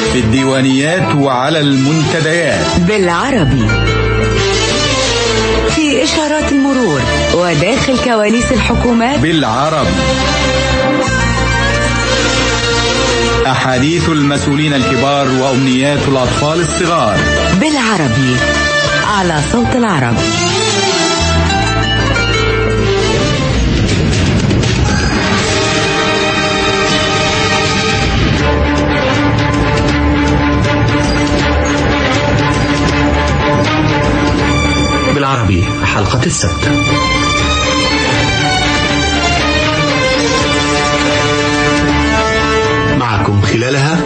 في الديوانيات وعلى المنتديات بالعربي في إشارات المرور وداخل كواليس الحكومات بالعربي أحاديث المسؤولين الكبار وأمنيات الأطفال الصغار بالعربي على صوت العرب بالعربي حلقة السبت معكم خلالها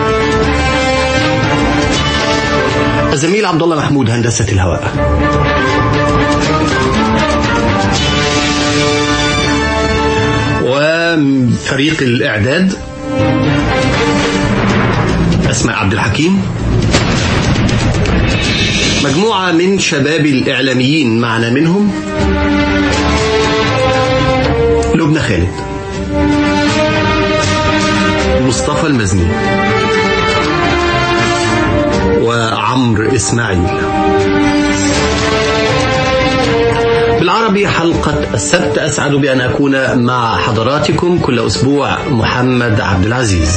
الزميل عبد الله محمود هندسة الهواء وفريق الإعداد أسماء عبد الحكيم مجموعة من شباب الإعلاميين معنا منهم لبنى خالد مصطفى المزني وعمرو إسماعيل بالعربي حلقة السبت أسعد بأن أكون مع حضراتكم كل أسبوع محمد عبد العزيز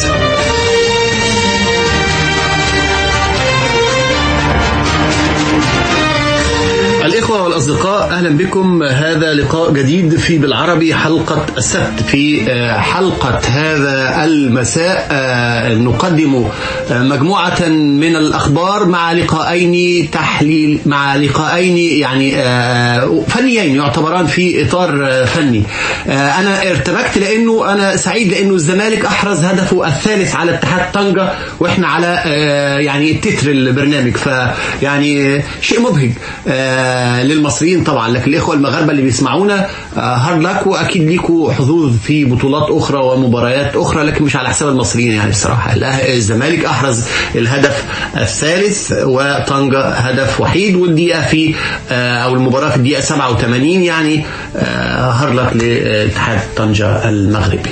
الإخوة والأصدقاء أهلا بكم هذا لقاء جديد في بالعربي حلقة السبت في حلقة هذا المساء نقدم مجموعة من الأخبار مع لقاءين تحليل مع لقاءين يعني فنيين يعتبران في إطار فني أنا ارتبكت لأنه أنا سعيد لأنه الزمالك أحرز هدفه الثالث على اتحاد طنجة وإحنا على يعني تتر البرنامج فيعني شيء مبهج للمصريين طبعا لكن الاخوه المغاربه اللي بيسمعونا هارد لك واكيد ليكوا حظوظ في بطولات اخرى ومباريات اخرى لكن مش على حساب المصريين يعني بصراحه الزمالك احرز الهدف الثالث وطنجة هدف وحيد والدقيقه في او المباراه في الدقيقه 87 يعني هارد لك لاتحاد طنجة المغربي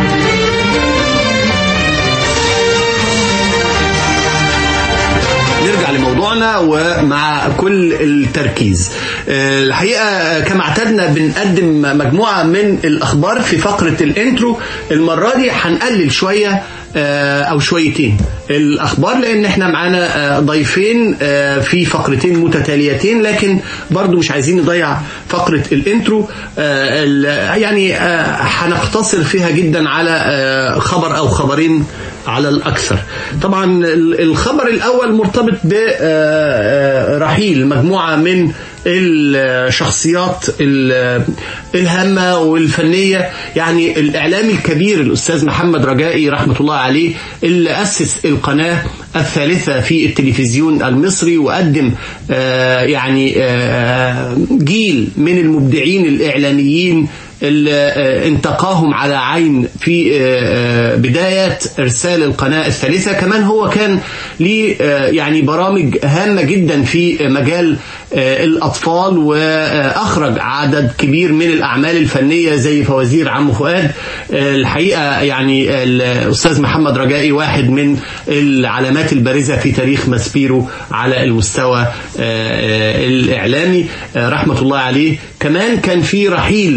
نرجع لموضوعنا ومع كل التركيز الحقيقة كما اعتدنا بنقدم مجموعة من الأخبار في فقرة الانترو المرة دي هنقلل شوية أو شويتين الأخبار لأن احنا معانا ضيفين في فقرتين متتاليتين لكن برضو مش عايزين نضيع فقرة الانترو يعني هنقتصر فيها جدا على خبر أو خبرين على الأكثر طبعا الخبر الأول مرتبط برحيل مجموعة من الشخصيات الهامة والفنية يعني الإعلامي الكبير الأستاذ محمد رجائي رحمة الله عليه اللي أسس القناة الثالثة في التلفزيون المصري وقدم يعني جيل من المبدعين الإعلاميين اللي انتقاهم على عين في بداية إرسال القناة الثالثة كمان هو كان ليه يعني برامج هامة جدا في مجال الأطفال وأخرج عدد كبير من الأعمال الفنية زي فوازير عم فؤاد الحقيقة يعني الأستاذ محمد رجائي واحد من العلامات البارزة في تاريخ ماسبيرو على المستوى الإعلامي رحمة الله عليه كمان كان في رحيل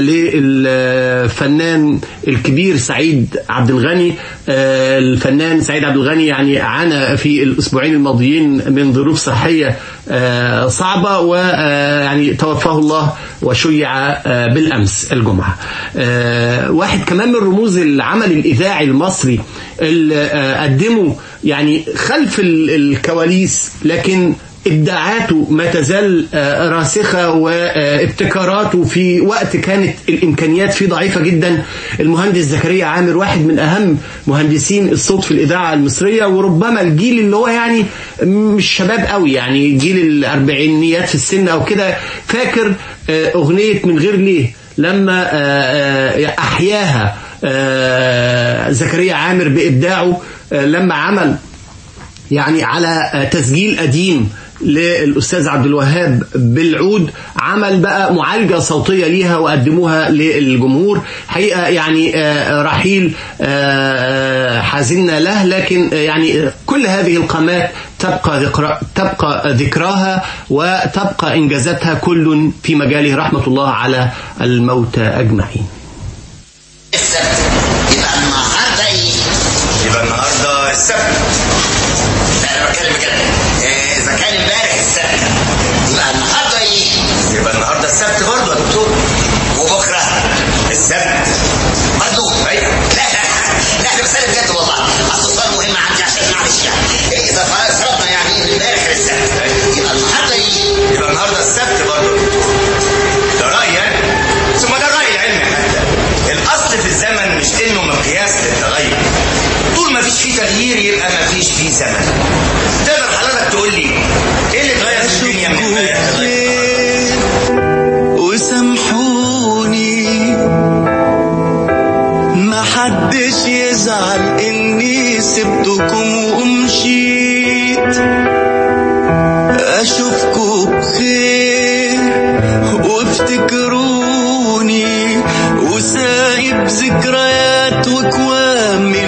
للفنان الكبير سعيد عبد الغني الفنان سعيد عبد الغني يعني عانى في الأسبوعين الماضيين من ظروف صحية صعبة ويعني توفاه الله وشيع بالأمس الجمعة واحد كمان من رموز العمل الإذاعي المصري اللي قدمه يعني خلف الكواليس لكن ابداعاته ما تزال راسخه وابتكاراته في وقت كانت الامكانيات فيه ضعيفه جدا المهندس زكريا عامر واحد من اهم مهندسين الصوت في الاذاعه المصريه وربما الجيل اللي هو يعني مش شباب قوي يعني جيل الاربعينيات في السن او كده فاكر اغنيه من غير ليه لما احياها زكريا عامر بابداعه لما عمل يعني على تسجيل قديم للاستاذ عبد الوهاب بالعود عمل بقى معالجه صوتيه ليها وقدموها للجمهور حقيقه يعني آه، رحيل آه، حزنا له لكن آه، يعني كل هذه القامات تبقى ذكرى تبقى ذكراها وتبقى انجازاتها كل في مجاله رحمه الله على الموتى اجمعين. السبت يبقى النهارده ايه؟ يبقى النهارده السبت لا انا بتكلم كده إيه، اذا كان امبارح السبت يبقى النهارده ايه؟ يبقى النهارده السبت برضه يا دكتور وبكره السبت برضه ايوه لا لا لا انا بسالك بجد والله اصل السؤال مهم عندي عشان معلش يعني إيه، اذا فرضنا يعني ان امبارح السبت يبقى النهارده ايه؟ يبقى النهارده السبت برضه ده رأي يعني ثم ده الرأي العلمي حتى الأصل في الزمن مش إنه مقياس للتغير طول ما فيش فيه تغيير يبقى ما فيش فيه زمن تقدر حضرتك تقول لي إيه اللي اتغير في الدنيا من امبارح لغاية النهارده؟ وسامحوني ما حدش يزعل اني سبتكم ومشيت اشوفكم بخير وافتكروني وسايب ذكريات وكوام من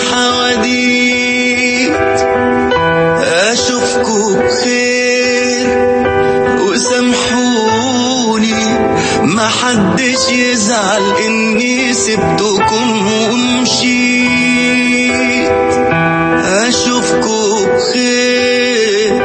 الحواديت اشوفكم بخير وسامحوني ما حدش يزعل اني سبتكم ومشيت اشوفكم بخير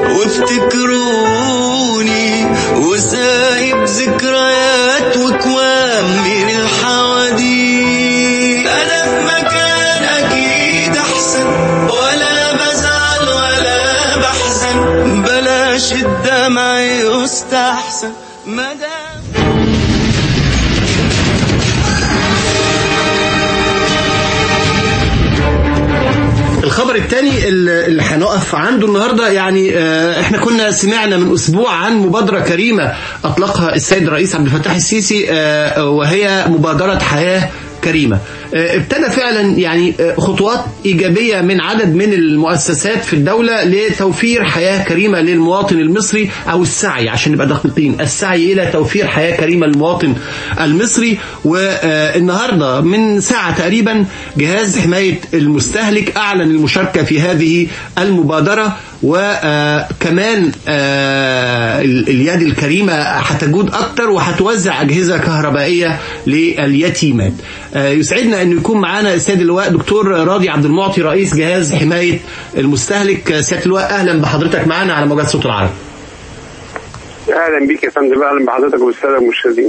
وافتكروني وسايب ذكريات وكوام من الحواديت انا في مكان اكيد احسن ولا بزعل ولا بحزن بلاش الدمع يستحسن مدام الخبر الثاني اللي هنقف عنده النهارده يعني آه، احنا كنا سمعنا من اسبوع عن مبادره كريمه اطلقها السيد الرئيس عبد الفتاح السيسي آه، وهي مبادره حياه كريمه آه، ابتدى فعلا يعني آه، خطوات ايجابيه من عدد من المؤسسات في الدوله لتوفير حياه كريمه للمواطن المصري او السعي عشان نبقى دقيقين السعي الى توفير حياه كريمه للمواطن المصري والنهارده من ساعه تقريبا جهاز حمايه المستهلك اعلن المشاركه في هذه المبادره وكمان اليد الكريمه هتجود اكتر وهتوزع اجهزه كهربائيه لليتيمات آه، يسعدنا ان يكون معانا السيد اللواء دكتور راضي عبد المعطي رئيس جهاز حمايه المستهلك آه، سياده اللواء اهلا بحضرتك معانا على موجات صوت العرب اهلا بيك يا فندم اهلا بحضرتك والساده المشاهدين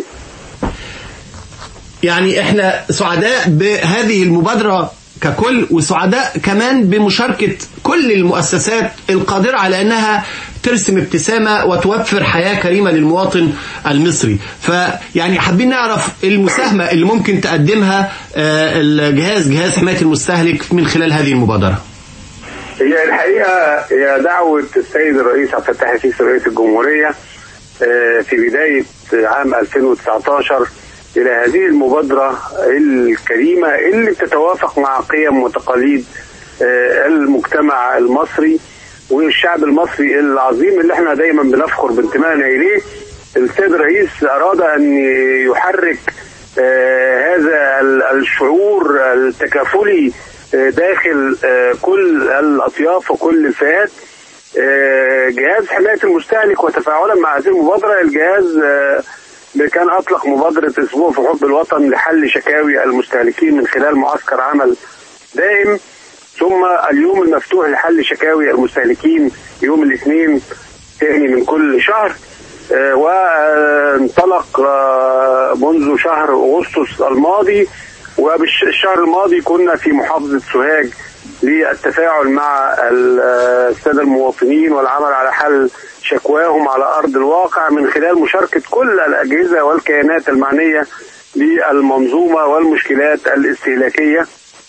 يعني احنا سعداء بهذه المبادرة ككل وسعداء كمان بمشاركة كل المؤسسات القادرة على أنها ترسم ابتسامة وتوفر حياة كريمة للمواطن المصري فيعني حابين نعرف المساهمة اللي ممكن تقدمها آه، الجهاز جهاز حماية المستهلك من خلال هذه المبادرة هي الحقيقه هي دعوه السيد الرئيس عبد الفتاح السيسي رئيس الجمهوريه آه، في بدايه عام 2019 الى هذه المبادره الكريمه اللي بتتوافق مع قيم وتقاليد آه، المجتمع المصري والشعب المصري العظيم اللي احنا دايما بنفخر بانتمائنا اليه السيد الرئيس اراد ان يحرك آه، هذا ال- الشعور التكافلي آه، داخل آه، كل الاطياف وكل الفئات آه، جهاز حمايه المستهلك وتفاعلا مع هذه المبادره الجهاز آه، كان اطلق مبادره اسبوع في حب الوطن لحل شكاوي المستهلكين من خلال معسكر عمل دائم ثم اليوم المفتوح لحل شكاوي المستهلكين يوم الاثنين ثاني من كل شهر آه، وانطلق آه، منذ شهر اغسطس الماضي وبالشهر الماضي كنا في محافظه سوهاج للتفاعل مع ال- آه، الساده المواطنين والعمل على حل شكواهم على ارض الواقع من خلال مشاركه كل الاجهزه والكيانات المعنيه بالمنظومه والمشكلات الاستهلاكيه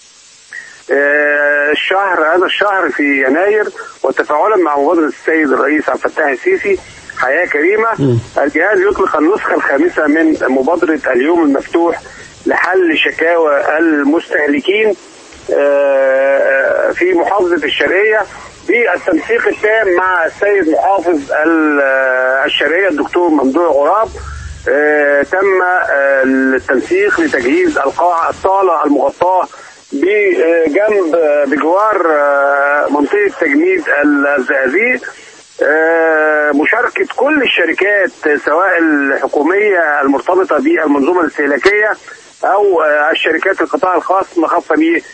آه، الشهر هذا الشهر في يناير وتفاعلا مع مبادره السيد الرئيس عبد الفتاح السيسي حياه كريمه الجهاز يطلق النسخه الخامسه من مبادره اليوم المفتوح لحل شكاوى المستهلكين آه، في محافظه الشرقيه بالتنسيق التام مع السيد محافظ ال- آه، الشرقية الدكتور ممدوح غراب آه، تم آه، التنسيق لتجهيز القاعة الصالة المغطاة بجنب آه، بجوار آه، منطقة تجميد الزقازيق آه، مشاركة كل الشركات سواء الحكومية المرتبطة بالمنظومة الاستهلاكية أو آه، الشركات القطاع الخاص الخاصة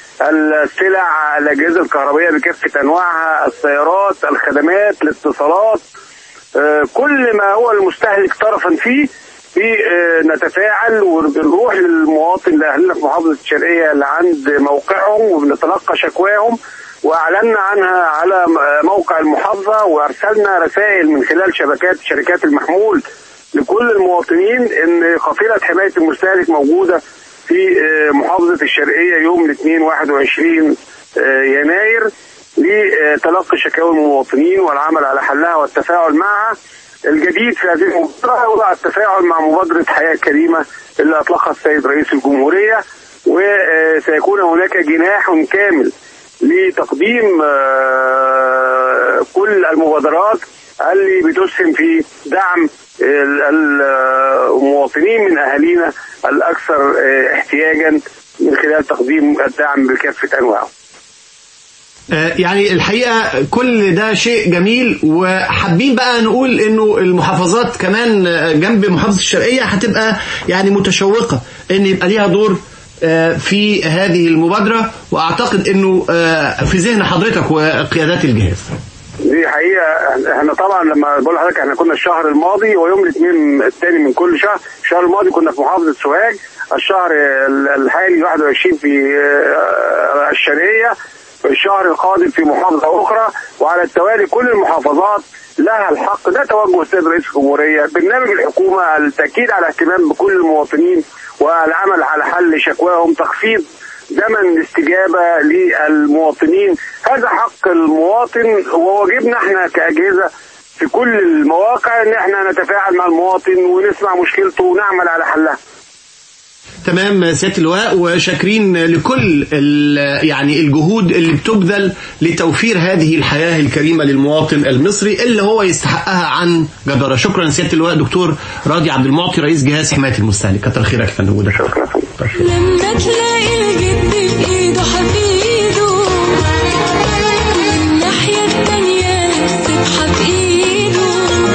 بالسلع الأجهزة الكهربائية بكافة أنواعها السيارات الخدمات الاتصالات آه، كل ما هو المستهلك طرفا فيه في آه، نتفاعل وبنروح للمواطن لاهلنا في محافظه الشرقيه اللي عند موقعهم وبنتلقى شكواهم واعلنا عنها على م- موقع المحافظه وارسلنا رسائل من خلال شبكات شركات المحمول لكل المواطنين ان قافله حمايه المستهلك موجوده في آه، محافظه الشرقيه يوم الاثنين 21 آه، يناير لتلقي شكاوى المواطنين والعمل على حلها والتفاعل معها الجديد في هذه المبادرة هو التفاعل مع مبادرة حياة كريمة اللي أطلقها السيد رئيس الجمهورية وسيكون هناك جناح كامل لتقديم آه، كل المبادرات اللي بتسهم في دعم ال- ال- المواطنين من أهالينا الأكثر آه، احتياجا من خلال تقديم الدعم بكافة أنواعه آه، يعني الحقيقة كل ده شيء جميل وحابين بقى نقول انه المحافظات كمان آه، جنب محافظة الشرقية هتبقى يعني متشوقة ان يبقى ليها دور آه، في هذه المبادرة واعتقد انه آه، في ذهن حضرتك وقيادات الجهاز دي حقيقة احنا طبعا لما بقول لحضرتك احنا كنا الشهر الماضي ويوم الاثنين الثاني من كل شهر الشهر الماضي كنا في محافظة سوهاج الشهر ال- الحالي 21 في اه، الشرقية الشهر القادم في محافظة أخرى وعلى التوالي كل المحافظات لها الحق ده توجه السيد رئيس الجمهورية برنامج الحكومة التأكيد على اهتمام بكل المواطنين والعمل على حل شكواهم تخفيض زمن الاستجابة للمواطنين هذا حق المواطن وواجبنا احنا كأجهزة في كل المواقع ان احنا نتفاعل مع المواطن ونسمع مشكلته ونعمل على حلها تمام سيادة اللواء وشاكرين لكل ال- يعني الجهود اللي بتبذل لتوفير هذه الحياة الكريمة للمواطن المصري اللي هو يستحقها عن جدارة شكرا سيادة اللواء دكتور راضي عبد المعطي رئيس جهاز حماية المستهلك كتر خيرك يا فندم وده شكرا لما تلاقي الجد بإيده حفيده والناحية التانية سبحة في إيده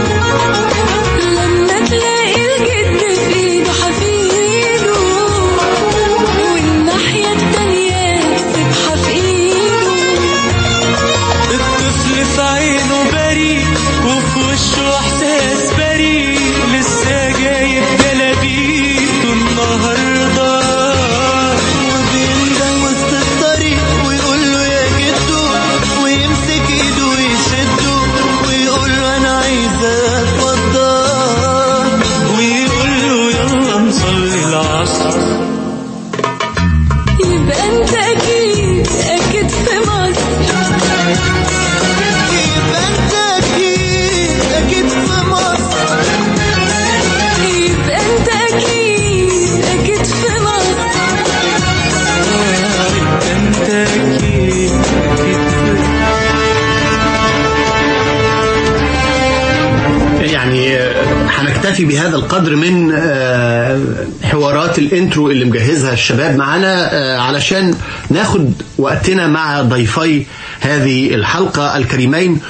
لما تلاقي الجد بإيده حفيده والناحية التانية سبحة في إيده الطفل في عينه بريء وفي وشه احساس بريء لسه جايب جلابيته النهارده وبيندم وسط الطريق ويقول له يا جدو ويمسك ايده ويشده ويقول له انا عايز اتوضى ويقول له يلا نصلي العصر يبقى انت اكيد اكيد في مصر يبقى انت اكيد اكيد في مصر يبقى انت اكيد اكيد في مصر انت اكيد اكيد في يعني آه، هنكتفي بهذا القدر من آه، حوارات الانترو اللي مجهزها الشباب معانا آه، علشان ناخد وقتنا مع ضيفي هذه الحلقة الكريمين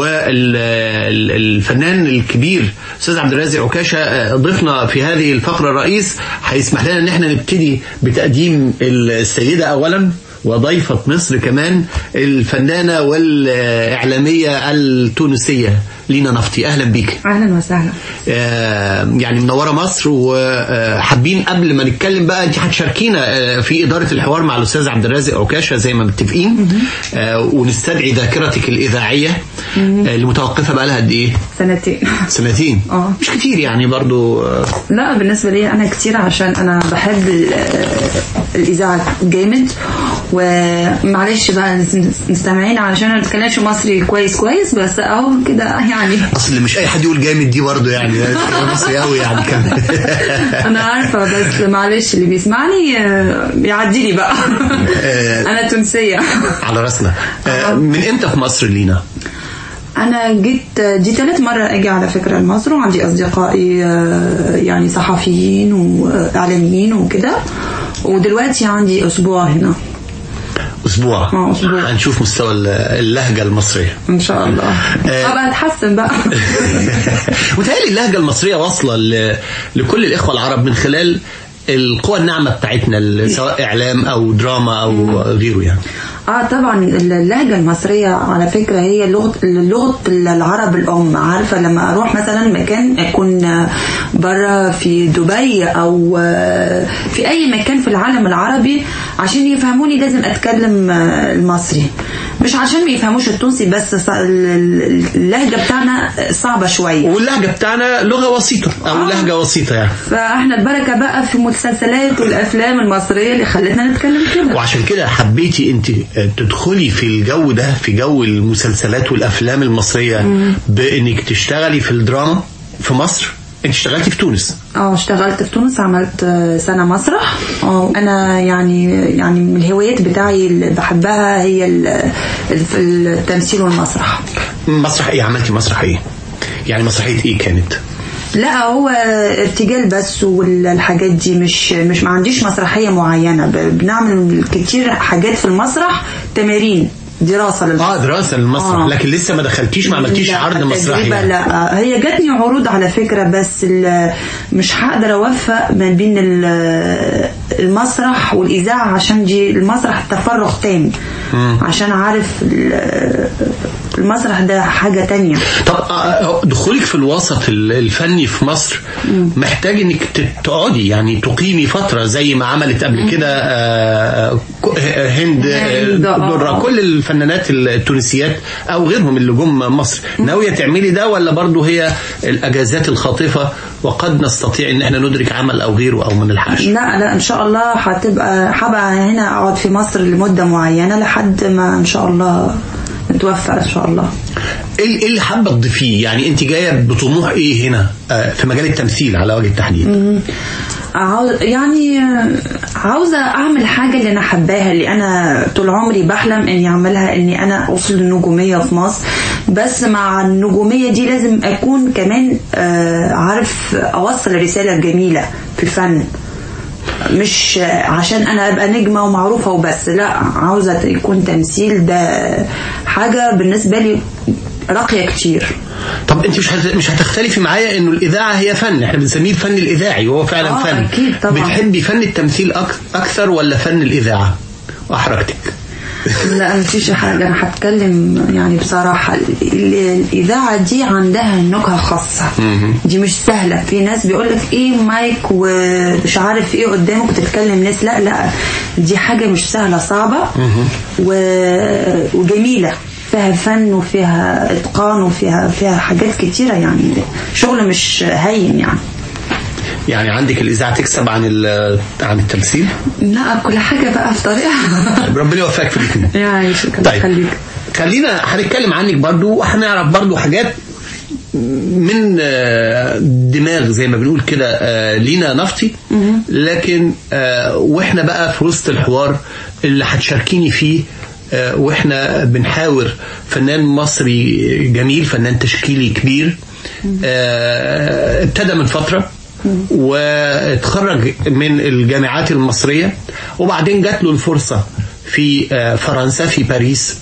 والفنان الكبير استاذ عبد الرازق عكاشة آه، ضيفنا في هذه الفقرة الرئيس هيسمح لنا ان احنا نبتدي بتقديم السيدة اولا وضيفة مصر كمان الفنانة والإعلامية التونسية لينا نفطي أهلا بيك اهلا وسهلا آه، يعني منورة مصر وحابين قبل ما نتكلم بقى انت هتشاركينا آه، في إدارة الحوار مع الأستاذ عبد الرازق عكاشة زي ما متفقين آه، ونستدعي ذاكرتك الإذاعية آه، اللي متوقفة بقى لها قد إيه؟ سنتين سنتين آه. مش كتير يعني برضو آه، لا بالنسبة لي أنا كتير عشان أنا بحب ال- الإذاعة جامد ومعلش بقى نس- مستمعين علشان انا ما بتكلمش مصري كويس كويس بس اهو كده يعني اصل مش اي حد يقول جامد دي برضه يعني ده مصري قوي يعني كمان انا عارفه بس معلش اللي بيسمعني آه، يعدي لي بقى آه. انا تونسيه على راسنا آه، من امتى في مصر لينا؟ انا جيت دي ثالث مره اجي على فكره لمصر وعندي اصدقائي آه، يعني صحفيين واعلاميين وكده ودلوقتي عندي اسبوع هنا اسبوع آه، أسبوع. هنشوف مستوى اللهجه المصريه ان شاء الله آه. ابقى اتحسن بقى متهيألي اللهجة المصرية واصلة ل- لكل الإخوة العرب من خلال القوى الناعمة بتاعتنا ال- سواء إعلام أو دراما أو غيره يعني اه طبعا اللهجه المصريه على فكره هي لغه لغه العرب الام عارفه لما اروح مثلا مكان اكون بره في دبي او آه، في اي مكان في العالم العربي عشان يفهموني لازم اتكلم آه، المصري مش عشان ما يفهموش التونسي بس ص- ال- ال- اللهجه بتاعنا صعبه شويه واللهجة بتاعنا لغة وسيطة أو آه. لهجة وسيطة يعني فاحنا البركه بقى في المسلسلات والافلام المصريه اللي خلتنا نتكلم كده وعشان كده حبيتي أنت تدخلي في الجو ده في جو المسلسلات والأفلام المصرية بإنك تشتغلي في الدراما في مصر أنت اشتغلتي في تونس اه اشتغلت في تونس عملت آه، سنة مسرح اه انا يعني يعني من الهوايات بتاعي اللي بحبها هي ال- الف- التمثيل والمسرح مسرح إيه عملتي مسرح إيه؟ يعني مسرحية إيه كانت؟ لا هو ارتجال بس والحاجات دي مش مش ما عنديش مسرحية معينة ب- بنعمل كتير حاجات في المسرح تمارين دراسة للمسرح اه دراسة للمسرح آه. لكن لسه ما دخلتيش ما عملتيش لا، عرض مسرحي تجربة يعني. لا هي جاتني عروض على فكرة بس ال- مش هقدر اوفق ما بين ال- المسرح والاذاعة عشان دي المسرح تفرغ تام عشان عارف ال- المسرح ده حاجة تانية طب آه، دخولك في الوسط ال- الفني في مصر محتاج انك ت- تقعدي يعني تقيمي فتره زي ما عملت قبل كده آه، ك- آه، هند آه، هند، آه. درة كل الفنانات التونسيات او غيرهم اللي جم مصر ناويه تعملي ده ولا برضو هي الاجازات الخاطفه وقد نستطيع ان احنا ندرك عمل او غيره او ما نلحقش لا لا ان شاء الله هتبقى هبقى هنا اقعد في مصر لمدة معينة لحد ما ان شاء الله نتوفق ان شاء الله ايه إيه اللي حابه تضيفيه يعني انت جايه بطموح ايه هنا آه، في مجال التمثيل على وجه التحديد عاوز يعني عاوزة أعمل حاجة اللي أنا حباها اللي أنا طول عمري بحلم إني أعملها إني أنا أوصل للنجومية في مصر بس مع النجومية دي لازم أكون كمان آه، عارف أوصل رسالة جميلة في الفن مش عشان انا ابقى نجمه ومعروفه وبس لا عاوزه يكون تمثيل ده حاجه بالنسبه لي راقيه كتير طب انت مش هت- مش هتختلفي معايا انه الاذاعه هي فن احنا بنسميه الفن الاذاعي وهو فعلا آه، فن أكيد طبعاً. بتحبي فن التمثيل أك- اكثر ولا فن الاذاعه احرجتك لا مفيش حاجة أنا هتكلم يعني بصراحة ال- ال- الإذاعة دي عندها نكهة خاصة دي مش سهلة في ناس بيقولك إيه مايك ومش عارف إيه قدامك تتكلم ناس لا لا دي حاجة مش سهلة صعبة و- وجميلة فيها فن وفيها إتقان وفيها فيها حاجات كتيرة يعني شغل مش هين يعني يعني عندك الاذاعه تكسب عن ال- عن التمثيل لا كل حاجة بقى في طريقها ربنا يوفقك في الاثنين يعني شكرا طيب خليك خلينا هنتكلم عنك برضو وهنعرف برضو حاجات من آه، دماغ زي ما بنقول كده آه، لينا نفطي لكن آه، واحنا بقى في وسط الحوار اللي هتشاركيني فيه آه، واحنا بنحاور فنان مصري جميل فنان تشكيلي كبير آه، ابتدى من فتره واتخرج من الجامعات المصرية وبعدين جات له الفرصة في آه، فرنسا في باريس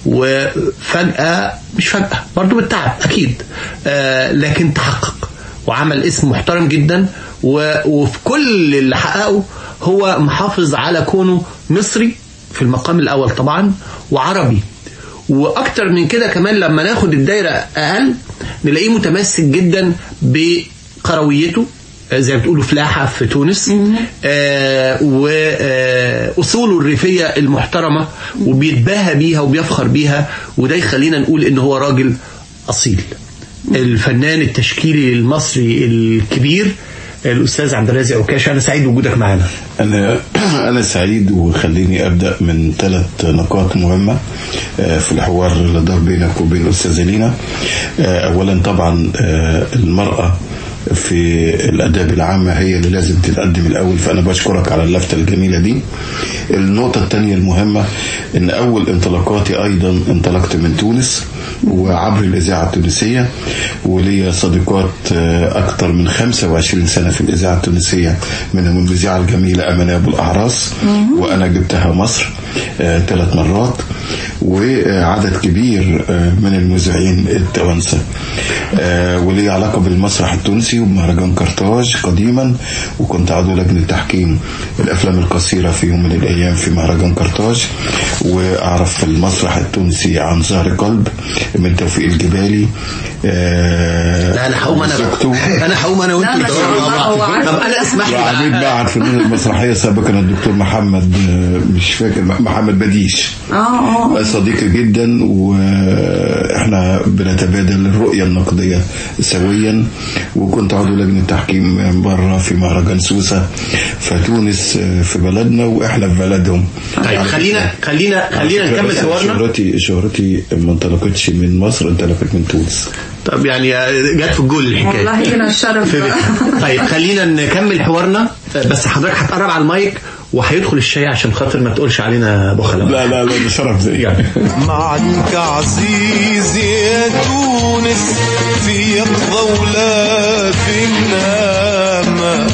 وفجأة مش فجأة برضو بالتعب أكيد آه، لكن تحقق وعمل اسم محترم جدا و- وفي كل اللي حققه هو محافظ على كونه مصري في المقام الأول طبعا وعربي واكتر من كده كمان لما ناخد الدايره اقل نلاقيه متمسك جدا بقرويته آه، زي ما بتقولوا فلاحه في تونس آه واصوله الريفيه المحترمه وبيتباهى بيها وبيفخر بيها وده يخلينا نقول ان هو راجل اصيل الفنان التشكيلي المصري الكبير الاستاذ عبد الرازق عكاشه انا سعيد بوجودك معنا أنا أنا سعيد وخليني أبدأ من ثلاث نقاط مهمة آه، في الحوار اللي دار بينك وبين الأستاذة لينا آه، أولا طبعا آه، المرأة في الآداب العامة هي اللي لازم تتقدم الأول فأنا بشكرك على اللفتة الجميلة دي النقطة الثانية المهمة إن أول انطلاقاتي أيضا انطلقت من تونس وعبر الإذاعة التونسية وليا صديقات آه، أكثر من 25 سنة في الإذاعة التونسية منهم المذيعة الجميلة أمانة أبو الأعراس وأنا جبتها مصر ثلاث مرات وعدد كبير آه، من المذيعين التوانسة آه، ولي علاقة بالمسرح التونسي وبمهرجان كرتاج قديما وكنت عضو لجنة تحكيم الأفلام القصيرة في يوم من الأيام في مهرجان كرتاج وأعرف المسرح التونسي عن ظهر قلب من توفيق الجبالي آه، لا انا هقوم انا وزوجته. انا هقوم انا وانت لا، ما شاء ندور مع الله، بعض. هو عارف. طب انا اسمح لي وعميد بقى. معهد فنون المسرحية سابقا الدكتور محمد آه، مش فاكر محمد بديش اه اه صديقي جدا واحنا بنتبادل الرؤية النقدية سويا وكنت عضو لجنة تحكيم بره في مهرجان سوسة فتونس في بلدنا واحنا في بلدهم طيب خلينا خلينا خلينا على فكرة نكمل بس حوارنا شهرتي شهرتي ما انطلقتش من مصر انطلقت من تونس طب يعني جت في الجول الحكايه والله لنا الشرف في بقى. طيب خلينا نكمل حوارنا بس حضرتك هتقرب على المايك وهيدخل الشاي عشان خاطر ما تقولش علينا بخلة لا لا لا ده شرف زي يعني معك عزيزي يا تونس في يقظة ولا في النامة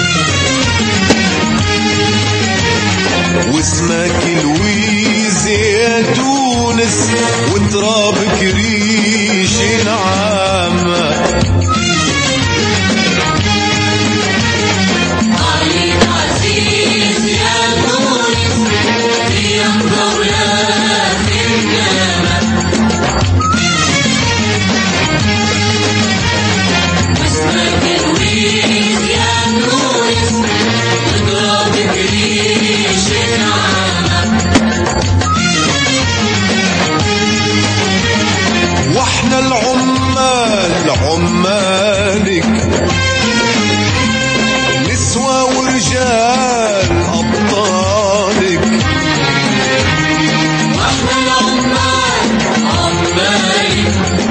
واسمك لويز يا تونس وترابك ريش نعامة واحنا العمال عمالك نسوى ورجال ابطالك واحنا العمال عمالك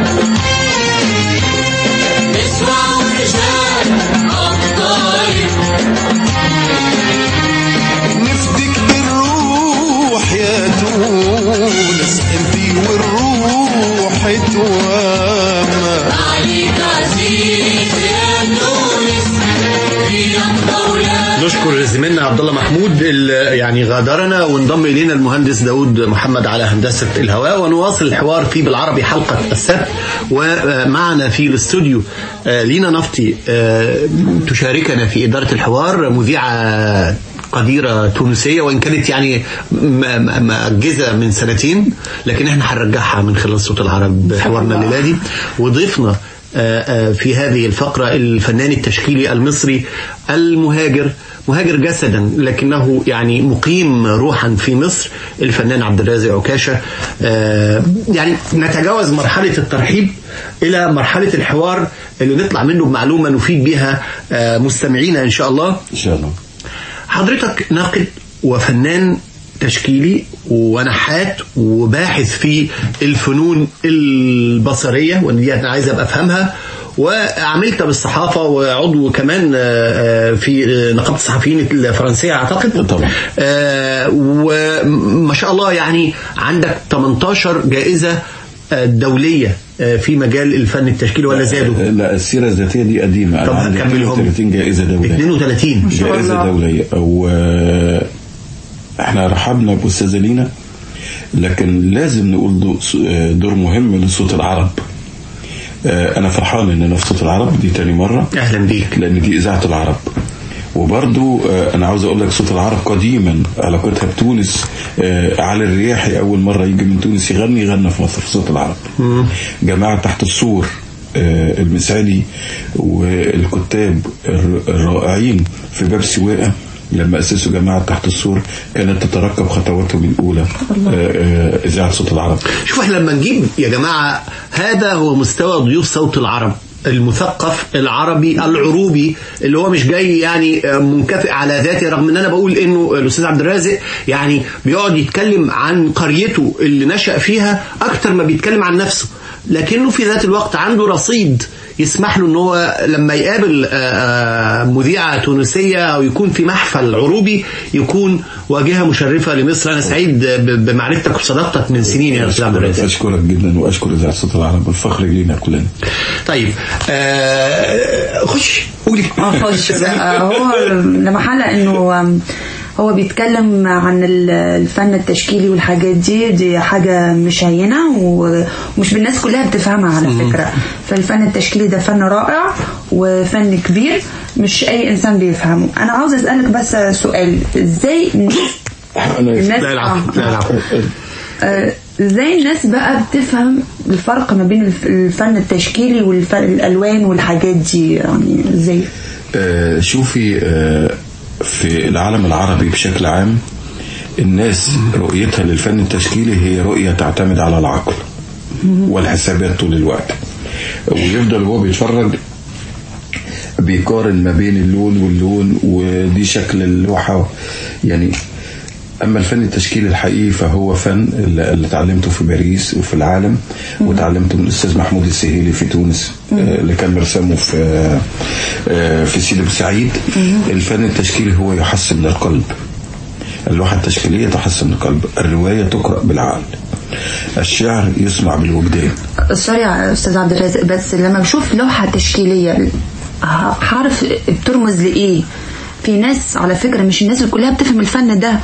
نسوى ورجال ابطالك نفدك بالروح يا تونس انتي والروح توامة عليك عزيز يا تونس في الدولة نشكر زميلنا عبد الله محمود اللي يعني غادرنا وانضم الينا المهندس داود محمد على هندسه الهواء ونواصل الحوار في بالعربي حلقه السبت ومعنا في الاستوديو آه، لينا نفطي آه، تشاركنا في اداره الحوار مذيعه قديرة تونسية وإن كانت يعني م- م- مأجزة من سنتين لكن احنا هنرجعها من خلال صوت العرب حوارنا الليلة دي وضيفنا آه، آه، في هذه الفقرة الفنان التشكيلي المصري المهاجر مهاجر جسدا لكنه يعني مقيم روحا في مصر الفنان عبد الرازق عكاشة آه، يعني نتجاوز مرحلة الترحيب إلى مرحلة الحوار اللي نطلع منه بمعلومة نفيد بها آه، مستمعينا إن شاء الله ان شاء الله حضرتك ناقد وفنان تشكيلي ونحات وباحث في الفنون البصرية ودي انا عايز ابقى افهمها وعملت بالصحافة وعضو كمان آه، آه، في نقابة الصحفيين الفرنسية أعتقد طبعا. آه، وما شاء الله يعني عندك 18 جائزة آه، دولية آه، في مجال الفن التشكيلي ولا زادوا لا السيرة الذاتية دي قديمة طب أنا عندي هنكملهم. 32 جائزة دولية 32 جائزة دولية أو آه، احنا رحبنا بأستاذة لينا لكن لازم نقول دو- آه، دور مهم لصوت العرب آه، أنا فرحان إن أنا في صوت العرب دي تاني مرة أهلا بيك لأن دي إذاعة العرب وبرضو آه، أنا عاوز أقول لك صوت العرب قديما علاقتها بتونس آه، علي الرياحي أول مرة يجي من تونس يغني غنى في مصر في صوت العرب جماعة تحت السور آه، المسعدي والكتاب الر- الرائعين في باب سواقة لما أسسوا جماعة تحت السور كانت تترقب خطواتهم الأولى آه، آه، إذاعة صوت العرب شوف احنا لما نجيب يا جماعة هذا هو مستوى ضيوف صوت العرب المثقف العربي العروبي اللي هو مش جاي يعني آه، منكفئ على ذاته رغم ان انا بقول انه الاستاذ عبد الرازق يعني بيقعد يتكلم عن قريته اللي نشأ فيها اكتر ما بيتكلم عن نفسه لكنه في ذات الوقت عنده رصيد يسمح له ان هو لما يقابل آه، آه، مذيعه تونسيه او يكون في محفل عروبي يكون واجهه مشرفه لمصر انا سعيد ب- بمعرفتك وصداقتك من سنين يا استاذ عبد الرازق أشكرك جدا وأشكر إذاعة صوت العرب الفخر لينا كلنا طيب آه خش قولي خش بقى هو لمحل انه آم، هو بيتكلم عن ال- الفن التشكيلي والحاجات دي دي حاجة مش هينة و- ومش بالناس كلها بتفهمها على فكرة فالفن التشكيلي ده فن رائع وفن كبير مش أي إنسان بيفهمه أنا عاوز أسألك بس سؤال إزاي الناس لا العفو لا العفو آه، ازاي الناس بقى بتفهم الفرق ما بين الف- الفن التشكيلي والالوان والحاجات دي يعني ازاي آه، شوفي آه، في العالم العربي بشكل عام الناس رؤيتها للفن التشكيلي هي رؤية تعتمد على العقل والحسابات طول الوقت ويفضل هو بيتفرج بيقارن ما بين اللون واللون ودي شكل اللوحة يعني أما الفن التشكيلي الحقيقي فهو فن اللي اللي اتعلمته في باريس وفي العالم وتعلمته من الأستاذ محمود السهيلي في تونس آه، اللي كان مرسمه في آه، آه، في سيدي بوسعيد الفن التشكيلي هو يحسن للقلب اللوحة التشكيلية تحسن القلب الرواية تقرأ بالعقل الشعر يسمع بالوجدان سوري يا استاذ عبد الرازق بس لما بشوف لوحه تشكيليه ه- هعرف بترمز لايه في ناس على فكره مش الناس اللي كلها بتفهم الفن ده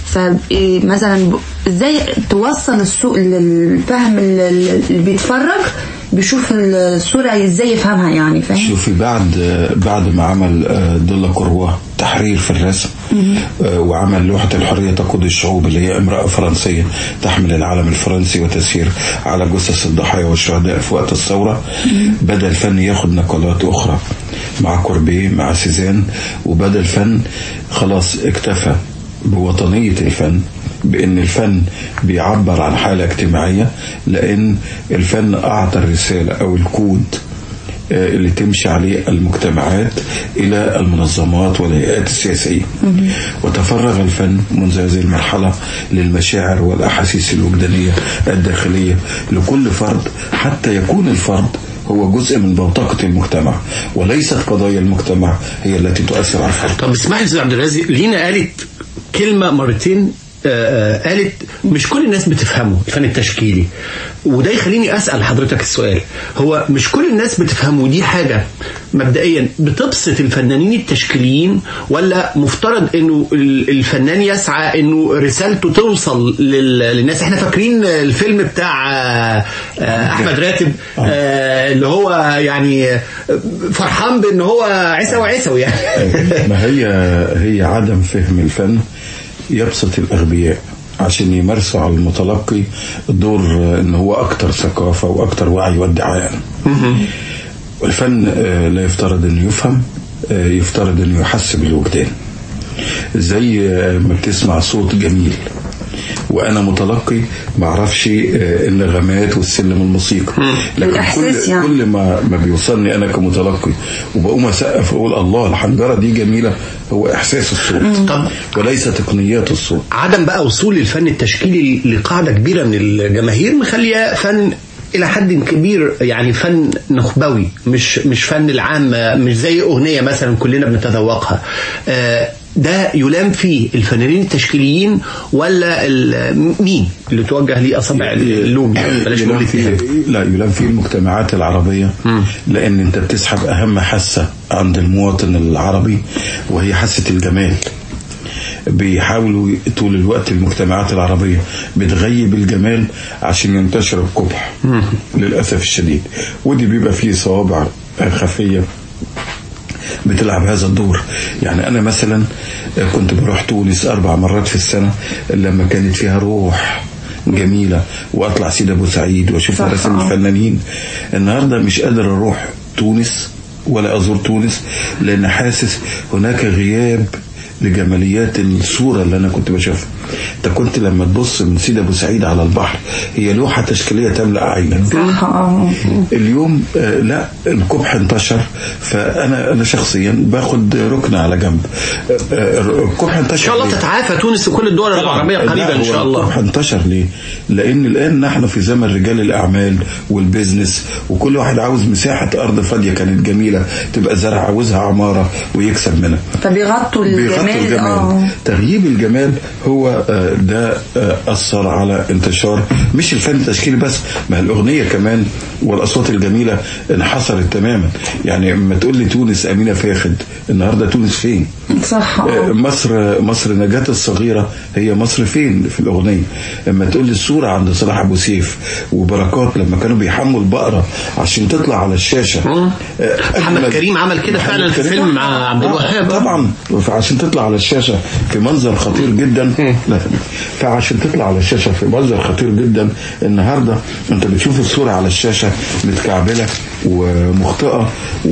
فمثلا ازاي توصل السوق للفهم اللي اللي بيتفرج بيشوف الصوره ازاي يفهمها يعني فاهم شوفي بعد بعد ما عمل آه، دولا كوروا تحرير في الرسم آه، وعمل لوحة الحرية تقود الشعوب اللي هي امرأة فرنسية تحمل العلم الفرنسي وتسير على جثث الضحايا والشهداء في وقت الثورة بدأ الفن ياخد نقلات أخرى مع كوربيه مع سيزان وبدأ الفن خلاص اكتفى بوطنية الفن بأن الفن بيعبر عن حالة اجتماعية لأن الفن أعطى الرسالة أو الكود آه، اللي تمشي عليه المجتمعات إلى المنظمات والهيئات السياسية وتفرغ الفن منذ هذه المرحلة للمشاعر والأحاسيس الوجدانية الداخلية لكل فرد حتى يكون الفرد هو جزء من بوتقة المجتمع وليست قضايا المجتمع هي التي تؤثر على الفرد طب اسمح لي يا استاذ عبد الرازق لينا قالت كلمه مرتين آه، آه، قالت مش كل الناس بتفهمه الفن التشكيلي وده يخليني اسال حضرتك السؤال هو مش كل الناس بتفهمه دي حاجه مبدئيا بتبسط الفنانين التشكيليين ولا مفترض انه ال- الفنان يسعى انه رسالته توصل لل- للناس احنا فاكرين الفيلم بتاع آه، آه، احمد راتب آه، اللي هو يعني فرحان بان هو عيسوي عيسوي يعني ما هي هي عدم فهم الفن يبسط الأغبياء عشان يمارسوا على المتلقي دور آه، ان هو اكتر ثقافة واكتر وعي وادعاء والفن آه، لا يفترض انه يفهم آه، يفترض انه يحس بالوجدان زي آه، ما بتسمع صوت جميل وانا متلقي ما اعرفش آه، النغمات والسلم الموسيقى لكن الإحساس كل يعني. كل ما ما بيوصلني انا كمتلقي وبقوم اسقف واقول الله الحنجره دي جميله هو احساس الصوت طب. وليس تقنيات الصوت عدم بقى وصول الفن التشكيلي لقاعدة كبيرة من الجماهير مخليه فن إلى حد كبير يعني فن نخبوي مش مش فن العام مش زي أغنية مثلا كلنا بنتذوقها آه، ده يلام فيه الفنانين التشكيليين ولا ال- مين اللي توجه ليه أصابع اللوم يعني بلاش نقول يلام فيه الاتهام. لا يلام فيه المجتمعات العربية لأن أنت بتسحب أهم حاسة عند المواطن العربي وهي حاسة الجمال بيحاولوا طول الوقت المجتمعات العربية بتغيب الجمال عشان ينتشر القبح للأسف الشديد ودي بيبقى فيه صوابع خفية بتلعب هذا الدور يعني أنا مثلا كنت بروح تونس أربع مرات في السنة لما كانت فيها روح جميلة وأطلع سيدة بوسعيد وأشوف صح، مراسم آه. الفنانين النهاردة مش قادر أروح تونس ولا أزور تونس لأن حاسس هناك غياب لجماليات الصورة اللي أنا كنت بشوفها انت كنت لما تبص من سيدي ابو سعيد على البحر هي لوحه تشكيليه تملا عينك صح اه اليوم آه، لا الكبح انتشر فانا انا شخصيا باخد ركن على جنب آه، آه، الكبح انتشر ان شاء الله ليه؟ تتعافى تونس وكل الدول العربيه لا، قريبا ان هو شاء الله الطرح انتشر ليه؟ لأن الآن نحن في زمن رجال الأعمال والبيزنس وكل واحد عاوز مساحة أرض فاضية كانت جميلة تبقى زرع عاوزها عمارة ويكسب منها فبيغطوا بيغطوا الجمال الجمال اه تغييب الجمال هو آه، ده آه، أثر على انتشار مش الفن التشكيلي بس ما هي الأغنية كمان والأصوات الجميلة انحصرت تماما يعني لما تقول لي تونس أمينة فاخد النهاردة تونس فين؟ صح آه، اه مصر مصر نجاة الصغيرة هي مصر فين في الأغنية اما تقول لي الصورة عند صلاح أبو سيف وبركات لما كانوا بيحموا البقرة عشان تطلع على الشاشة آه، محمد أجمل- كريم عمل كده محمد فعلا في كريم. فيلم مع عبد آه، الوهاب طبعا فعشان تطلع على الشاشة في منظر خطير جدا لا فعشان تطلع على الشاشة في منظر خطير جدا النهاردة انت بتشوف الصورة على الشاشة متكعبلة ومخطئة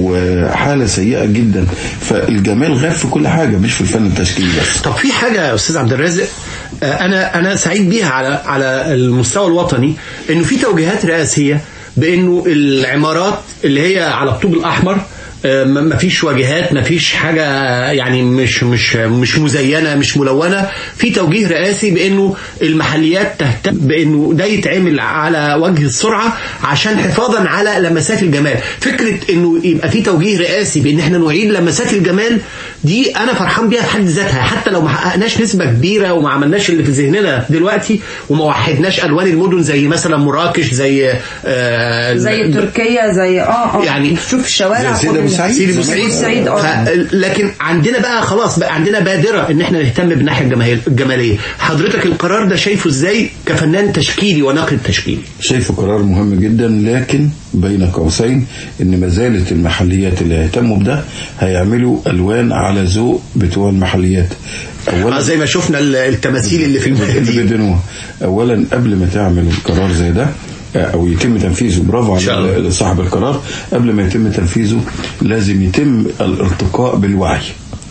وحالة سيئة جدا فالجمال غاب في كل حاجة مش في الفن التشكيلي بس طب في حاجه يا استاذ عبد الرازق آه، انا انا سعيد بيها على على المستوى الوطني انه في توجيهات رئاسيه بانه العمارات اللي هي على الطوب الاحمر آه، ما ما فيش واجهات ما فيش حاجه يعني مش مش مش مزينه مش ملونه في توجيه رئاسي بانه المحليات تهتم بانه ده يتعمل على وجه السرعه عشان حفاظا على لمسات الجمال فكره انه يبقى في توجيه رئاسي بان احنا نعيد لمسات الجمال دي انا فرحان بيها في حد ذاتها حتى لو ما حققناش نسبه كبيره وما عملناش اللي في ذهننا دلوقتي وما وحدناش الوان المدن زي مثلا مراكش زي آه زي تركيا زي اه اه يعني شوف الشوارع زي سيدي كلها. أبو سعيد. سيدي سيدي بوسعيد أبو سعيد اه ف- لكن عندنا بقى خلاص بقى عندنا بادره ان احنا نهتم بالناحيه الجماهير- الجماليه حضرتك القرار ده شايفه ازاي كفنان تشكيلي وناقد تشكيلي شايفه قرار مهم جدا لكن بين قوسين ان ما زالت المحليات اللي هيهتموا بده هيعملوا الوان على ذوق بتوع المحليات آه، اولا زي ما شفنا ال- التماثيل اللي في اللي المهدي بيدينوها اولا قبل ما تعمل القرار زي ده آه، او يتم تنفيذه برافو شاء الله. على صاحب القرار قبل ما يتم تنفيذه لازم يتم الارتقاء بالوعي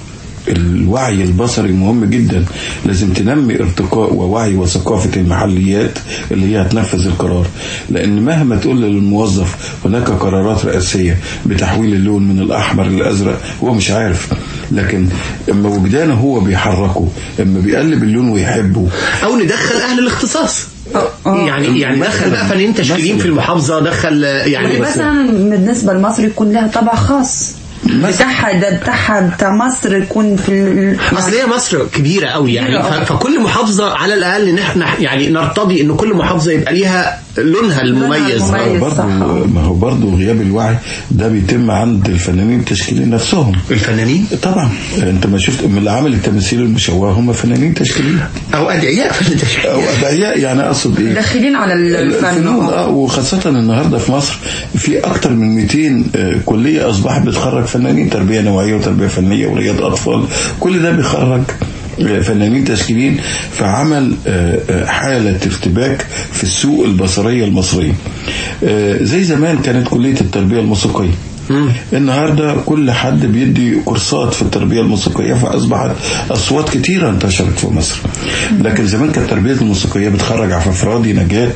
الوعي البصري مهم جدا لازم تنمي ارتقاء ووعي وثقافة المحليات اللي هي هتنفذ القرار لأن مهما تقول للموظف هناك قرارات رئاسية بتحويل اللون من الأحمر للأزرق هو مش عارف لكن اما وجدانه هو بيحركه اما بيقلب اللون ويحبه او ندخل اهل الاختصاص آه. يعني يعني دخل بقى فنانين تشكيليين مثلاً. في المحافظه دخل آه، يعني مثلا بالنسبه لمصر يكون لها طبع خاص بتاعها ده بتاعها بتاع مصر يكون في ال... اصل هي مصر كبيره قوي يعني كبيرة، ف- آه. فكل محافظه على الاقل نحن يعني نرتضي ان كل محافظه يبقى ليها لونها المميز المميز. ما هو صح. برضه ما هو برضه غياب الوعي ده بيتم عند الفنانين التشكيليين نفسهم الفنانين طبعا انت ما شفت من اللي عمل التماثيل المشوهه هم فنانين تشكيليين او ادعياء في التشكيل او ادعياء يعني اقصد ايه داخلين على الفن الفنون آه. اه وخاصة النهاردة في مصر في أكتر من 200 آه، كلية أصبحت بتخرج فنانين تربية نوعية وتربية فنية ورياض أطفال كل ده بيخرج آه، فنانين تشكيليين فعمل آه، آه، حالة ارتباك في السوق البصرية المصرية آه، زي زمان كانت كلية التربية الموسيقية النهارده كل حد بيدي كورسات في التربيه الموسيقيه فاصبحت اصوات كتيره انتشرت في مصر لكن زمان كانت التربيه الموسيقيه بتخرج عفاف راضي نجاه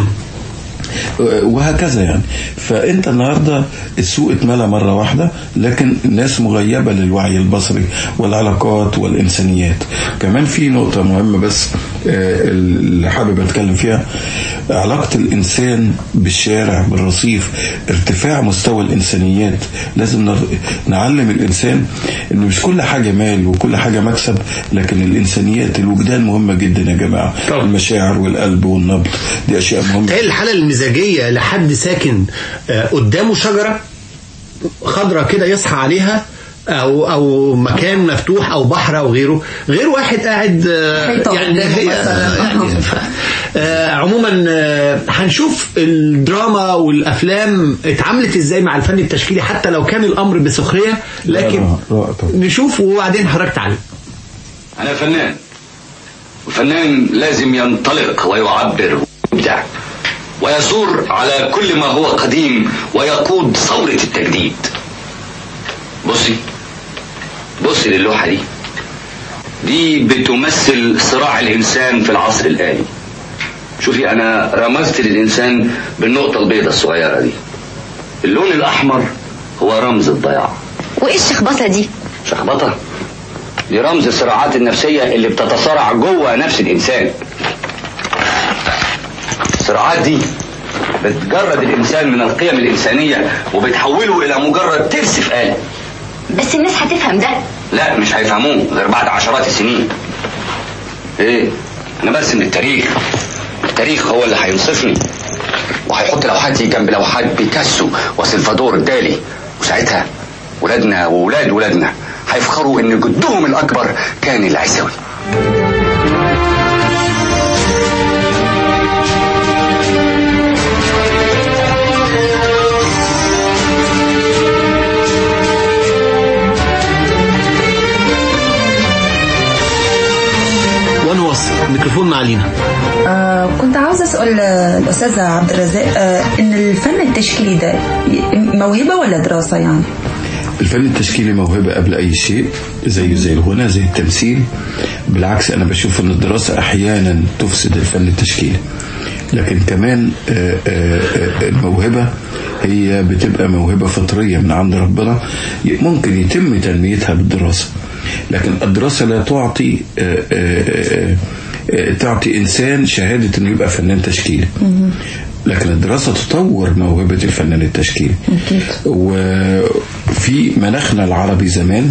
وهكذا يعني فانت النهارده السوق اتملى مره واحده لكن الناس مغيبه للوعي البصري والعلاقات والانسانيات كمان في نقطه مهمه بس آه، اللي حابب اتكلم فيها علاقه الانسان بالشارع بالرصيف ارتفاع مستوى الانسانيات لازم نر- نعلم الانسان انه مش كل حاجه مال وكل حاجه مكسب لكن الانسانيات الوجدان مهمه جدا يا جماعه طبعا. المشاعر والقلب والنبض دي اشياء مهمه تخيل الحالة المزاجية لحد ساكن آه، قدامه شجرة خضرة كده يصحى عليها او او مكان مفتوح او بحر او غيره غير واحد قاعد آه، حيطة يعني قدامه هي مثلاً. يعني ف- آه، عموما آه، هنشوف الدراما والافلام اتعاملت ازاي مع الفن التشكيلي حتى لو كان الامر بسخريه لكن رائع، رائع طبعا. نشوف وبعدين حضرتك تعلم أنا فنان والفنان لازم ينطلق ويعبر ويبدع ويثور على كل ما هو قديم ويقود ثورة التجديد بصي بصي للوحة دي دي بتمثل صراع الإنسان في العصر الآلي شوفي أنا رمزت للإنسان بالنقطة البيضاء الصغيرة دي اللون الأحمر هو رمز الضياع وايه الشخبطه دي شخبطة دي رمز الصراعات النفسية اللي بتتصارع جوه نفس الإنسان الصراعات دي بتجرد الإنسان من القيم الإنسانية وبتحوله إلى مجرد ترس في آلة بس الناس هتفهم ده لا مش هيفهموه غير بعد عشرات السنين ايه انا برسم التاريخ التاريخ هو اللي هينصفني وهيحط لوحاتي جنب لوحات بيكاسو وسلفادور دالي وساعتها ولادنا وولاد ولادنا هيفخروا ان جدهم الاكبر كان العيسوي ونواصل الميكروفون مع لينا آه كنت عاوزة أسأل آه، الأستاذ عبد الرزاق آه إن الفن التشكيلي ده ي- موهبة ولا دراسة يعني؟ الفن التشكيلي موهبة قبل أي شيء زيه زي الغنى زي التمثيل بالعكس أنا بشوف أن الدراسة أحيانا تفسد الفن التشكيلي لكن كمان آه، آه، آه، الموهبة هي بتبقى موهبة فطرية من عند ربنا ي- ممكن يتم تنميتها بالدراسة لكن الدراسة لا تعطي آه، آه، آه، تعطي إنسان شهادة أنه يبقى فنان تشكيلي لكن الدراسة تطور موهبة الفنان التشكيلي وفي مناخنا العربي زمان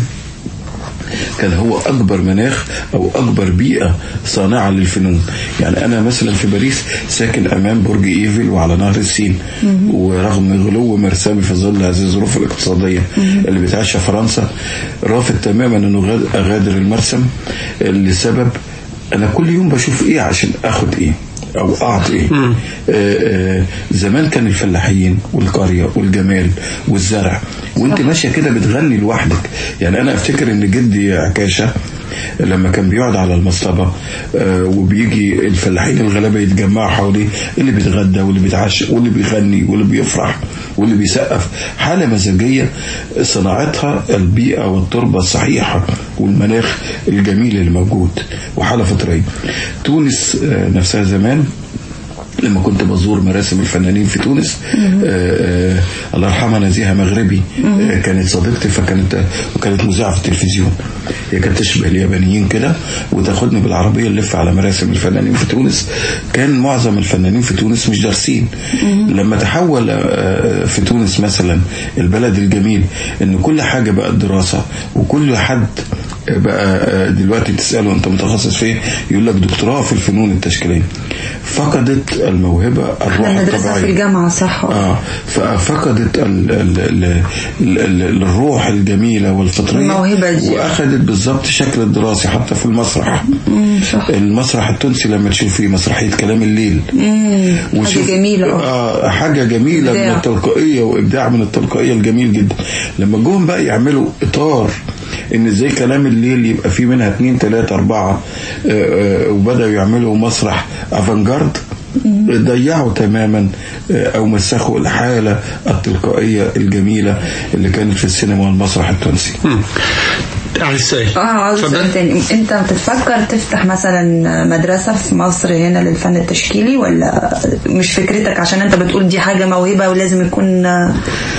كان هو أكبر مناخ أو أكبر بيئة صانعة للفنون يعني أنا مثلا في باريس ساكن أمام برج إيفل وعلى نهر السين ورغم غلو مرسامي في ظل هذه الظروف الاقتصادية اللي بتعيشها فرنسا رافض تماما أنه غاد- أغادر المرسم لسبب أنا كل يوم بشوف إيه عشان أخد إيه او اعطي ايه آه آه زمان كان الفلاحين والقريه والجمال والزرع وانت ماشيه كده بتغني لوحدك يعني انا افتكر ان جدي عكاشه لما كان بيقعد على المصطبة آه وبيجي الفلاحين الغلابة يتجمعوا حواليه اللي بيتغدى واللي بيتعشى واللي بيغني واللي بيفرح واللي بيسقف حالة مزاجية صناعتها البيئة والتربة الصحيحة والمناخ الجميل اللي موجود وحالة فطرية تونس آه نفسها زمان لما كنت بزور مراسم الفنانين في تونس آه آه الله يرحمها نزيهة مغربي آه كانت صديقتي فكانت وكانت مذيعة في التلفزيون هي كانت تشبه اليابانيين كده وتاخدني بالعربية نلف على مراسم الفنانين في تونس كان معظم الفنانين في تونس مش دارسين لما تحول آه في تونس مثلا البلد الجميل ان كل حاجة بقت دراسة وكل حد بقى دلوقتي تسأله انت متخصص في ايه يقول لك دكتوراه في الفنون التشكيلية فقدت الموهبة الروح احنا ندرسها في الطبيعية الجامعة صح اه ففقدت ال ال ال ال ال الروح الجميلة والفطرية الموهبة دي. واخدت بالظبط شكل الدراسي حتى في المسرح مم، صح المسرح التونسي لما تشوفي مسرحية كلام الليل مم، حاجة وشوف- جميلة اه آه حاجة جميلة إبداع. من التلقائية وإبداع من التلقائية الجميل جدا لما جم بقى يعملوا إطار إن إزاي كلام الليل يبقى فيه منها اتنين تلاتة أربعة آه آه وبدأوا يعملوا مسرح أفانجارد ضيعوا تماما آه، أو مسخوا الحالة التلقائية الجميلة اللي كانت في السينما والمسرح التونسي على السؤال اه عاوز اتفضل. سؤال تاني انت بتفكر تفتح مثلا مدرسة في مصر هنا للفن التشكيلي ولا مش فكرتك عشان انت بتقول دي حاجة موهبة ولازم يكون آه،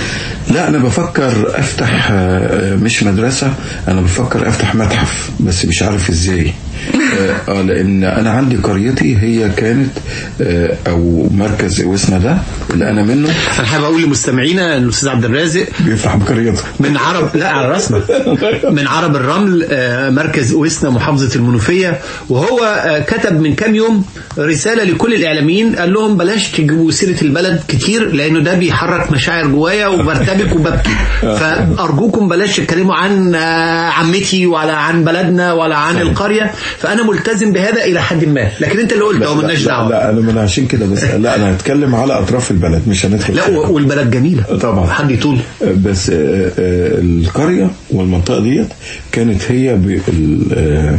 لا انا بفكر افتح آه، مش مدرسة انا بفكر افتح متحف بس مش عارف ازاي آه، اه لان انا عندي قريتي هي كانت آه، او مركز اوسنا ده اللي انا منه انا حابب اقول لمستمعينا ان الاستاذ عبد الرازق بيفتح بقريته من عرب لا على راسنا من عرب الرمل آه، مركز اوسنا محافظه المنوفيه وهو آه، كتب من كام يوم رساله لكل الاعلاميين قال لهم بلاش تجيبوا سيره البلد كتير لانه ده بيحرك مشاعر جوايا وبرتبك وببكي فارجوكم بلاش تتكلموا عن آه، عمتي ولا عن بلدنا ولا عن القريه فانا ملتزم بهذا الى حد ما لكن انت اللي قلت لا, هو مالناش لا, دعوه لا انا من عشان كده بس لا انا هتكلم على اطراف البلد مش هندخل لا فيها. و- والبلد جميله طبعا حد يطول بس آه، آه، القرية والمنطقة ديت كانت هي ب- ال- آه،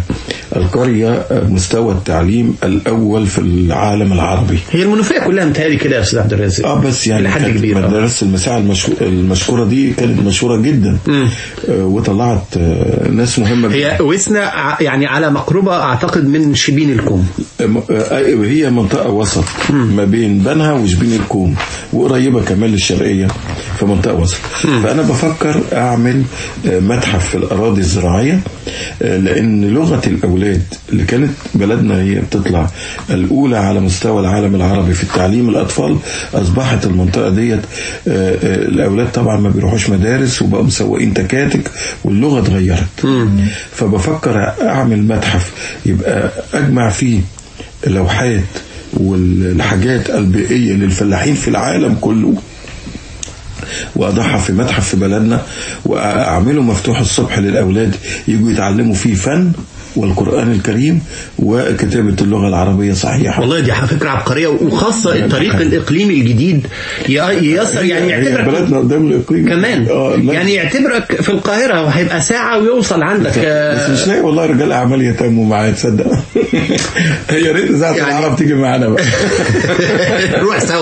القرية مستوى التعليم الأول في العالم العربي هي المنوفيه كلها متهيألي كده يا استاذ عبد الرازق اه بس يعني لحد كانت كبير آه. مدارس المساحة المشهو- المشهورة دي كانت مشهورة جدا آه، وطلعت آه، ناس مهمة جدا. هي وسنا ع- يعني على مقربه اعتقد من شبين الكوم آه، هي منطقة وسط ما بين بنها وشبين الكوم وقريبة كمان للشرقية في منطقة وسط فأنا بفكر أعمل آه، متحف في الأراضي الزراعية آه، لأن لغة الأولاد اللي كانت بلدنا هي بتطلع الأولى على مستوى العالم العربي في التعليم الأطفال أصبحت المنطقة ديت آه، آه، الأولاد طبعا ما بيروحوش مدارس وبقوا مسوقين تكاتك واللغة اتغيرت فبفكر أعمل متحف يبقى أجمع فيه لوحات والحاجات البيئية للفلاحين في العالم كله واضعها في متحف في بلدنا واعمله مفتوح الصبح للاولاد يجوا يتعلموا فيه فن والقران الكريم وكتابه اللغه العربيه صحيحه والله دي فكره عبقريه وخاصه الطريق الاقليمي الجديد ي- ييسر يعني هي يعتبرك بلدنا قدام الاقليم كمان آه، لا. يعني يعتبرك في القاهره وهيبقى ساعه ويوصل عندك بس آه، مش لاقي والله رجال اعمال يهتموا معايا تصدق يا ريت اذاعه يعني- العرب تيجي معانا بقى نروح سوا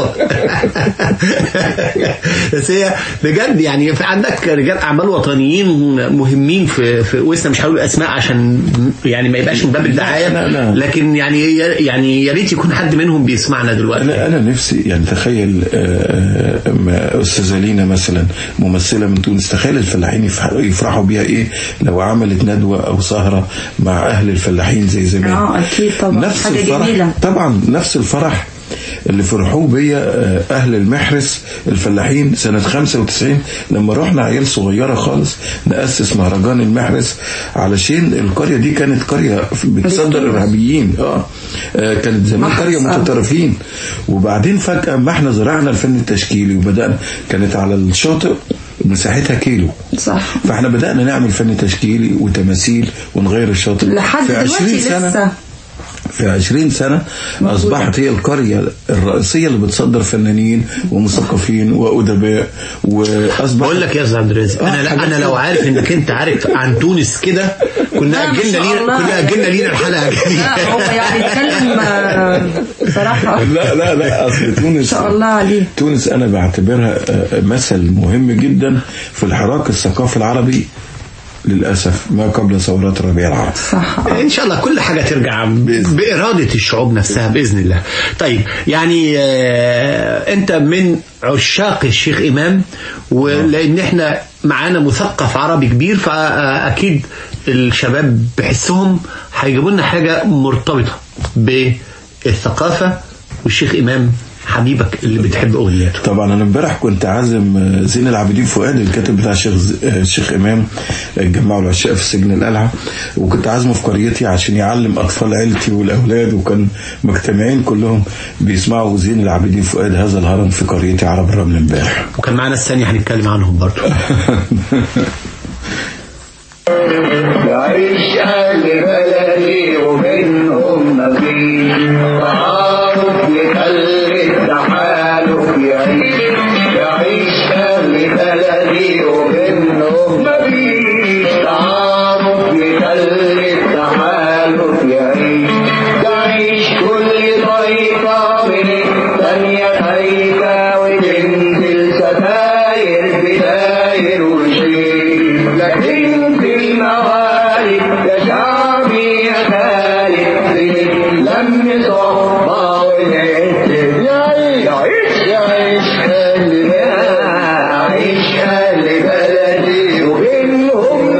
بس هي بجد يعني في عندك رجال اعمال وطنيين مهمين في في وسنا مش هقول اسماء عشان يعني ما يبقاش من باب الدعايه لا، لا. لكن يعني يعني يا ريت يكون حد منهم بيسمعنا دلوقتي انا انا نفسي يعني تخيل آه، آه، ما استاذه لينا مثلا ممثله من تونس تخيل الفلاحين يفح- يفرحوا بيها ايه لو عملت ندوه او سهره مع اهل الفلاحين زي زمان اه اكيد طبعا نفس حاجه الفرح جميله طبعا نفس الفرح اللي فرحوه بيا آه، اهل المحرس الفلاحين سنه 95 لما رحنا عيال صغيره خالص ناسس مهرجان المحرس علشان القريه دي كانت قريه بتصدر ارهابيين اه آه، كانت زمان محرس، قريه آه. متطرفين وبعدين فجاه ما احنا زرعنا الفن التشكيلي وبدانا كانت على الشاطئ مساحتها كيلو صح فاحنا بدأنا نعمل فن تشكيلي وتماثيل ونغير الشاطئ لحد في 20 دلوقتي سنة لسه في 20 سنة أصبحت هي القرية الرئيسية اللي بتصدر فنانين ومثقفين وأدباء وأصبح بقول لك يا استاذ عبد الرازق آه، انا لا حاجات انا لو كده. عارف انك انت عارف عن تونس كده كنا لا، ما اجلنا شاء لينا الله. كنا اجلنا لينا الحلقه لا هو يعني اتكلم آه، بصراحه لا لا لا أصل تونس ما شاء الله عليه تونس أنا بعتبرها آه، مثل مهم جدا في الحراك الثقافي العربي للأسف ما قبل ثورات الربيع العربي صح ان شاء الله كل حاجه ترجع باراده الشعوب نفسها باذن الله طيب يعني آه، انت من عشاق الشيخ امام ولان احنا معانا مثقف عربي كبير فاكيد الشباب بحسهم هيجيبوا لنا حاجه مرتبطه بالثقافه والشيخ امام حبيبك اللي بتحب اغنياته طبعا انا امبارح كنت عازم آه، زين العابدين فؤاد الكاتب بتاع الشيخ ز- آه، الشيخ امام آه، جمعوا العشاء في سجن القلعه وكنت عازمه في قريتي عشان يعلم اطفال عيلتي والاولاد وكان مجتمعين كلهم بيسمعوا زين العابدين فؤاد هذا الهرم في قريتي عرب الرمل امبارح وكان معانا الثانيه هنتكلم عنهم برضه يعيش أهل بلدي ومنهم مفيش تعارف يخلي التحالف يعيش يعيش أهل بلدي ومنهم مفيش تعارف يخلي التحالف يعيش تعيش كل طريقة من الثانية هيكة وتنزل ستاير بداير وشيء لكن في الموالد يا شعبي يا خالد لم صحبة ونعتب يعيش يعيش أهل يعيش أهل بلدي وبينهم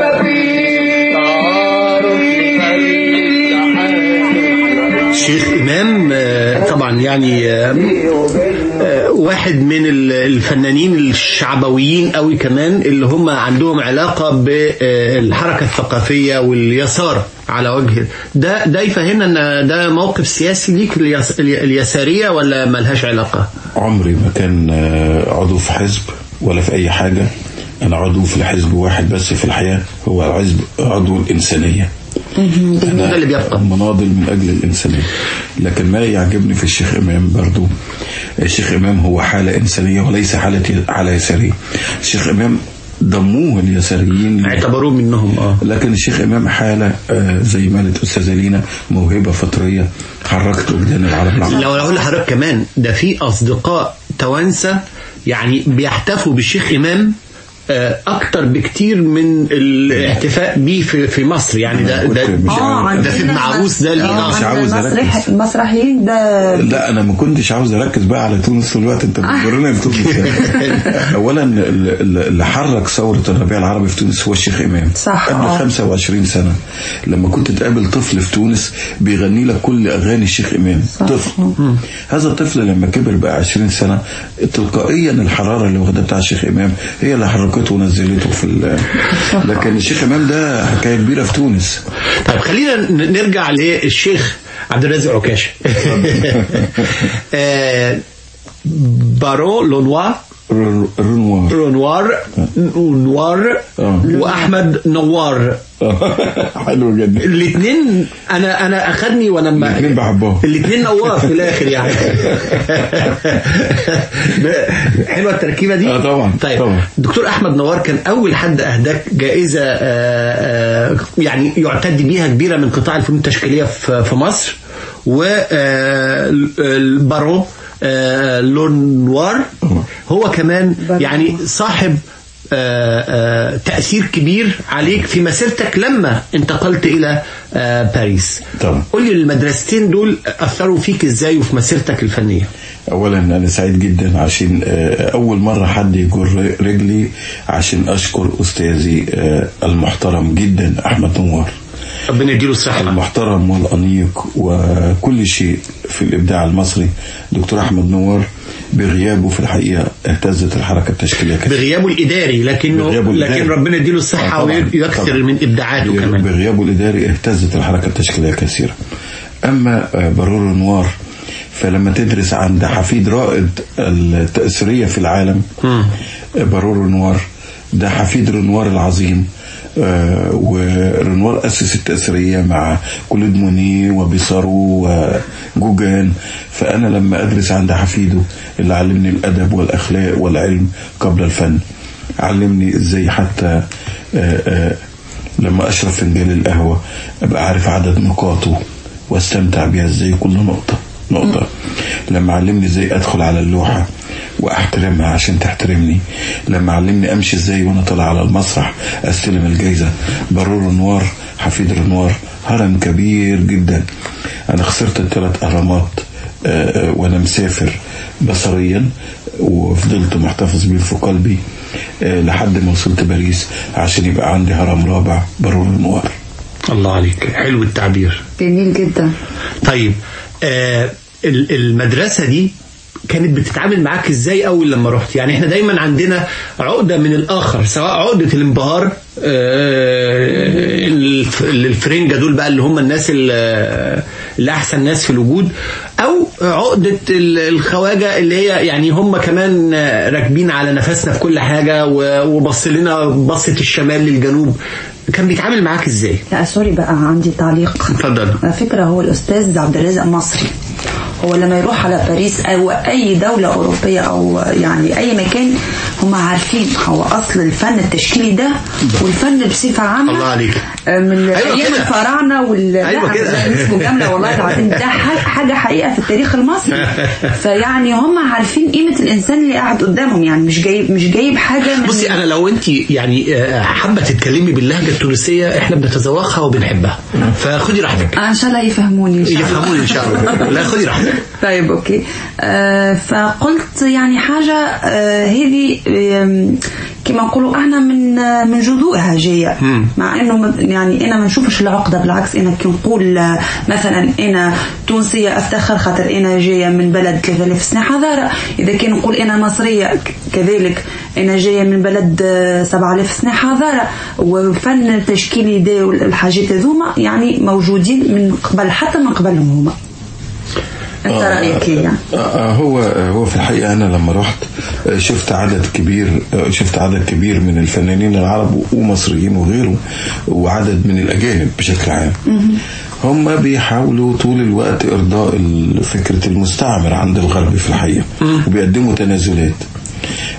مفيش شيخ إمام آه، طبعا يعني آه، آه، واحد من ال- الفنانين الشعبويين قوي كمان اللي هم عندهم علاقة بالحركة الثقافية واليسار على وجه ده ده يفهمنا ان ده موقف سياسي ليك اليس- اليسارية ولا ملهاش علاقة عمري ما كان آه، عضو في حزب ولا في اي حاجه انا عضو في الحزب واحد بس في الحياه هو الحزب عضو الانسانيه ده اللي بيبقى مناضل من أجل الإنسانية لكن ما يعجبني في الشيخ إمام برضو الشيخ إمام هو حالة إنسانية وليس حالة حالة يسارية الشيخ إمام ضموه اليساريين اعتبروه منهم اه لكن الشيخ امام حاله آه، زي ما قالت استاذه لينا موهبه فطريه حركت وجدان العرب العرب لو اقول لحضرتك كمان ده في اصدقاء توانسه يعني بيحتفوا بالشيخ امام آه، اكتر بكتير من الاحتفاء بيه في في مصر يعني ده ده اه ده في ابن عندنا عروس ده مس- اللي آه، مش عاوز عندنا أركز. مسرح المسرحيين ده لا انا ما كنتش عاوز اركز بقى على تونس طول الوقت انت بتجرنا لتونس اولا ال- ال- اللي حرك ثوره الربيع العربي في تونس هو الشيخ امام صح، قبل آه. 25 سنه لما كنت تقابل طفل في تونس بيغني لك كل اغاني الشيخ امام طفل هذا الطفل لما كبر بقى 20 سنه تلقائيا الحراره اللي واخدها بتاع الشيخ امام هي اللي حركته ونزلته في ال- لكن الشيخ امام ده حكايه كبيره في تونس طيب خلينا ن- نرجع للشيخ عبد الرازق عكاشه آه، بارو لونوار رنوار رونوار نوار آه. واحمد نوار حلو جدا الاثنين انا انا اخدني وانا ما الاثنين بحبهم الاثنين نوار في الاخر يعني حلوه التركيبه دي آه طبعا، طيب طبعا. دكتور احمد نوار كان اول حد اهداك جائزه آه، آه، يعني يعتد بيها كبيره من قطاع الفنون التشكيليه في في مصر والبارون لونوار هو كمان يعني صاحب آه، آه، تأثير كبير عليك في مسيرتك لما انتقلت إلى آه، باريس طبعا. قول لي المدرستين دول أثروا فيك إزاي وفي مسيرتك الفنية اولا انا سعيد جدا عشان آه، اول مره حد يجر رجلي عشان اشكر استاذي آه، المحترم جدا احمد نوار ربنا يديله الصحة المحترم والانيق وكل شيء في الابداع المصري دكتور احمد نوار بغيابه في الحقيقه اهتزت الحركه التشكيليه كثيرا بغيابه الإداري لكنه بغيابه الإداري. لكن ربنا يديله الصحة آه، طبعاً، ويكثر طبعاً. من إبداعاته بغ- كمان بغيابه الإداري اهتزت الحركة التشكيلية كثيرا أما آه، برور نوار فلما تدرس عند حفيد رائد التأثيرية في العالم آه، برور نوار ده حفيد رنوار العظيم آه، ورنوار أسس التأثيرية مع كلود موني وبيسارو وجوجان فأنا لما أدرس عند حفيده اللي علمني الأدب والأخلاق والعلم قبل الفن علمني ازاي حتى آه، آه، لما اشرب فنجان القهوه ابقى عارف عدد نقاطه واستمتع بيها ازاي كل نقطه نقطه لما علمني ازاي ادخل على اللوحه واحترمها عشان تحترمني لما علمني امشي ازاي وانا طالع على المسرح استلم الجايزه برور رنوار حفيد رنوار هرم كبير جدا انا خسرت الثلاث اهرامات آه، وانا مسافر بصريا وفضلت محتفظ بيه في قلبي آه، لحد ما وصلت باريس عشان يبقى عندي هرم رابع برور النوار الله عليك حلو التعبير جميل جدا طيب آه ال- المدرسة دي كانت بتتعامل معاك ازاي اول لما رحت يعني احنا دايما عندنا عقدة من الاخر سواء عقدة الانبهار آه الف- الفرنجة دول بقى اللي هم الناس اللي اللي احسن ناس في الوجود او عقدة ال- الخواجة اللي هي يعني هم كمان آه، راكبين على نفسنا في كل حاجة و- وبص لنا بصة الشمال للجنوب كان بيتعامل معاك ازاي لا سوري بقى عندي تعليق اتفضل على فكرة هو الأستاذ عبد الرازق مصري هو لما يروح على باريس أو أي دولة أوروبية أو يعني أي مكان هم عارفين هو أصل الفن التشكيلي ده والفن بصفة عامة الله عليك. من أيوة أيام كده. الفراعنة وال أيوة لا، كده. ده اسمه جملة والله العظيم ده ح- حاجة حقيقة في التاريخ المصري فيعني هم عارفين قيمة الإنسان اللي قاعد قدامهم يعني مش جايب مش جايب حاجة من بصي انا لو انت يعني آه، حابه تتكلمي باللهجه التونسيه احنا بنتذوقها وبنحبها فخدي راحتك آه، ان شاء الله يفهموني ان شاء الله يفهموني ان شاء الله لا خدي راحتك طيب اوكي آه فقلت يعني حاجه آه هذه آم، كما نقولوا احنا من آه، من جذوعها جايه مع انه م- يعني انا ما نشوفش العقده بالعكس انا كي نقول آه، مثلا انا تونسيه افتخر خاطر انا جايه من بلد 3000 سنه حضاره اذا كان نقول انا مصريه ك- كذلك انا جايه من بلد آه، 7000 سنه حضاره والفن التشكيلي ده والحاجات هذوما يعني موجودين من قبل حتى من قبلهم هما انت رايك ايه يعني آه، هو هو في الحقيقه انا لما رحت آه، شفت عدد كبير آه، شفت عدد كبير من الفنانين العرب ومصريين وغيره وعدد من الاجانب بشكل عام هم بيحاولوا طول الوقت ارضاء ال- فكره المستعمر عند الغرب في الحقيقه وبيقدموا تنازلات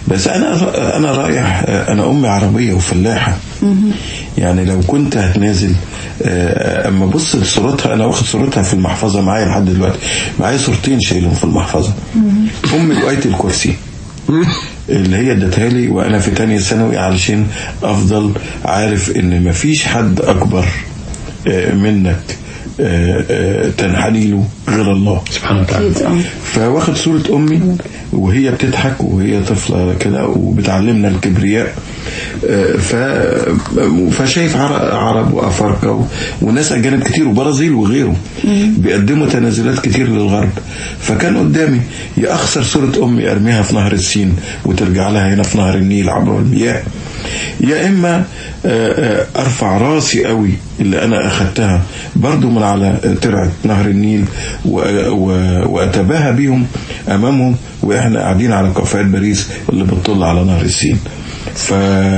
بس انا انا رايح انا امي عربيه وفلاحه يعني لو كنت هتنازل آه، اما ابص لصورتها انا واخد صورتها في المحفظه معايا لحد دلوقتي معايا صورتين شايلهم في المحفظه امي وآية الكرسي اللي هي ادتها لي وانا في تانية ثانوي علشان افضل عارف ان مفيش حد اكبر آه، منك آه، آه، تنحني له غير الله سبحانه وتعالى أكيد آه. فواخد صورة أمي وهي بتضحك وهي طفلة كده وبتعلمنا الكبرياء آه، ف... فشايف عر- عرب وأفارقة و... وناس أجانب كتير وبرازيل وغيره بيقدموا تنازلات كتير للغرب فكان قدامي يا أخسر صورة أمي أرميها في نهر السين وترجع لها هنا في نهر النيل عبر المياه يا إما آه، آه، أرفع راسي قوي اللي أنا أخدتها برضو من على ترعة نهر النيل و... و... وأتباهى بيهم أمامهم وإحنا قاعدين على كافيهات باريس اللي بتطل على نهر السين ف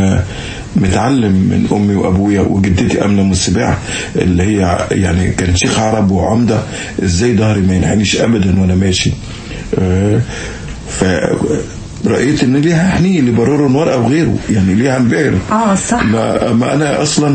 متعلم من امي وابويا وجدتي امنه من السباع اللي هي يعني كانت شيخ عرب وعمده ازاي ظهري ما ينحنيش ابدا وانا ماشي آه، ف رأيت ان ليها حنين لبرار ورقه وغيره يعني ليها انبهر اه صح ما, ما انا اصلا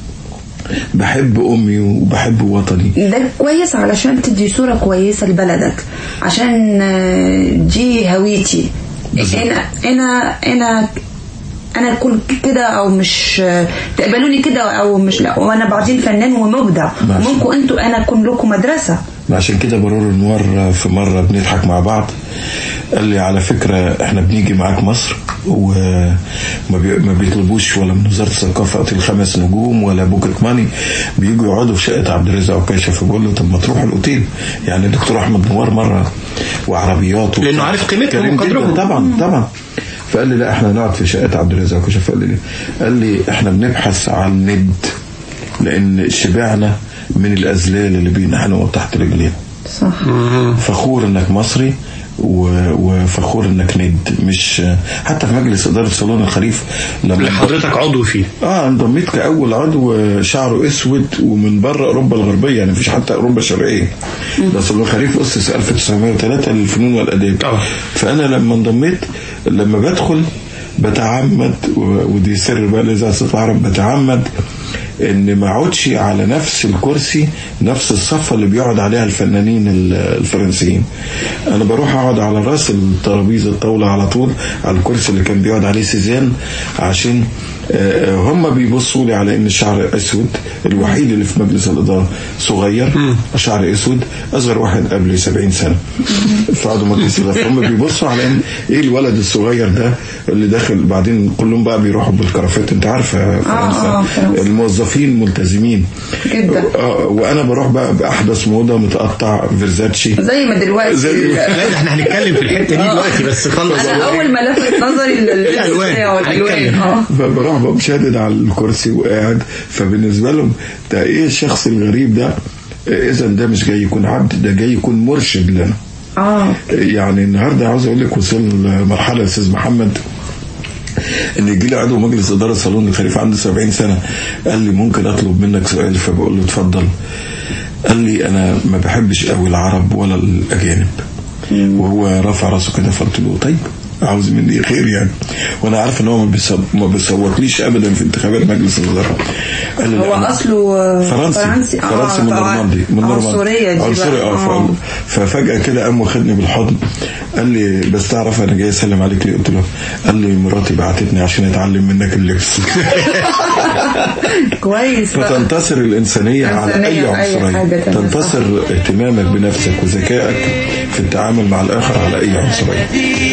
بحب امي وبحب وطني ده كويس علشان تدي صورة كويسة لبلدك عشان آه، دي هويتي انا انا انا انا اكون كده او مش آه، تقبلوني كده او مش لا وانا بعدين فنان ومبدع ماشي. ممكن انتوا انا اكون لكم مدرسة عشان كده برور انوار في مرة بنضحك مع بعض قال لي على فكرة احنا بنيجي معاك مصر وما بي- ما بيطلبوش ولا من وزارة الثقافة الخمس نجوم ولا بوكت ماني بيجوا يقعدوا في شقة عبد الرزاق وكاشة فبقول له طب ما تروحوا الأوتيل يعني الدكتور أحمد نوار مرة وعربيات لأنه عارف قيمتهم كريم وقدرهم. جداً طبعا طبعا فقال لي لا احنا نقعد في شقة عبد الرزاق وكاشة فقال لي ليه؟ قال لي احنا بنبحث عن ند لأن شبعنا من الأذلال اللي بينحنوا تحت رجلينا صح فخور انك مصري و- وفخور انك ند مش حتى في مجلس اداره صالون الخريف اللي لما حضرتك عضو فيه اه انضميت كاول عضو شعره اسود ومن بره اوروبا الغربيه يعني مفيش حتى اوروبا الشرقيه ده صالون الخريف اسس 1903 للفنون والاداب آه. فانا لما انضميت لما بدخل بتعمد و- ودي سر بقى لاذاعه صوت العرب بتعمد ان ما اقعدش على نفس الكرسي نفس الصفه اللي بيقعد عليها الفنانين ال- الفرنسيين انا بروح اقعد على راس الترابيزه الطاوله على طول على الكرسي اللي كان بيقعد عليه سيزان عشان آه، آه، هم بيبصوا لي على ان الشعر اسود الوحيد اللي في مجلس الاداره صغير شعر اسود اصغر واحد قبل 70 سنه في عضو مجلس الاداره فهم بيبصوا على ان ايه الولد الصغير ده اللي داخل بعدين كلهم بقى بيروحوا بالكرافات انت عارفه آه، فرنسا فرنسا. الموظفين ملتزمين جدا. آه، وانا بروح بقى باحدث موضه متقطع فيرزاتشي زي ما دلوقتي زي- لا ده احنا هنتكلم في الحته دي دلوقتي بس خلص انا اول ما لفت نظري اللبس الألوان. بتاعه الالوان هنتكلم. اه فبروح بقى مشدد على الكرسي وقاعد فبالنسبه لهم ده ايه الشخص الغريب ده اذا ده مش جاي يكون عبد ده جاي يكون مرشد لنا اه يعني النهارده عاوز اقول لك وصل مرحله يا استاذ محمد ان يجي لي عضو مجلس اداره صالون الخليفه عنده 70 سنه قال لي ممكن اطلب منك سؤال فبقول له اتفضل قال لي انا ما بحبش قوي العرب ولا الاجانب وهو رافع راسه كده فقلت له طيب عاوز مني خير يعني وانا عارف ان هو ما بيصوت- ما بيصوتليش ابدا في انتخابات مجلس الاداره قال لي لا، هو أنا- اصله آه، فرنسي فرنسي اه فرنسي من طبعاً. نورماندي من نورماندي عنصرية دي عنصري بقى. اه ف- ففجأة كده قام واخدني بالحضن قال لي بس تعرف انا جاي اسلم عليك ليه قلت له قال لي مراتي بعتتني عشان اتعلم منك اللبس كويس بقى. فتنتصر الإنسانية على إنسانية أي في أي عنصرية حاجة تانية، تنتصر اهتمامك بنفسك وذكائك في التعامل مع الآخر على أي عنصرية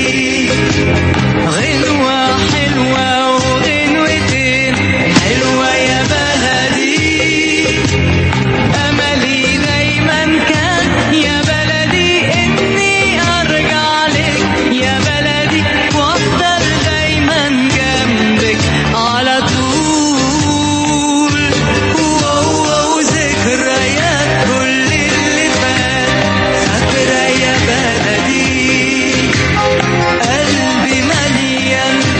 غنوة حلوة وغنوتين حلوة يا بلدي أملي دايما كان يا بلدي إني أرجع لك يا بلدي وأفضل دايما جنبك على طول وهو وذكريات كل اللي فات فاكرة يا بلدي قلبي مليان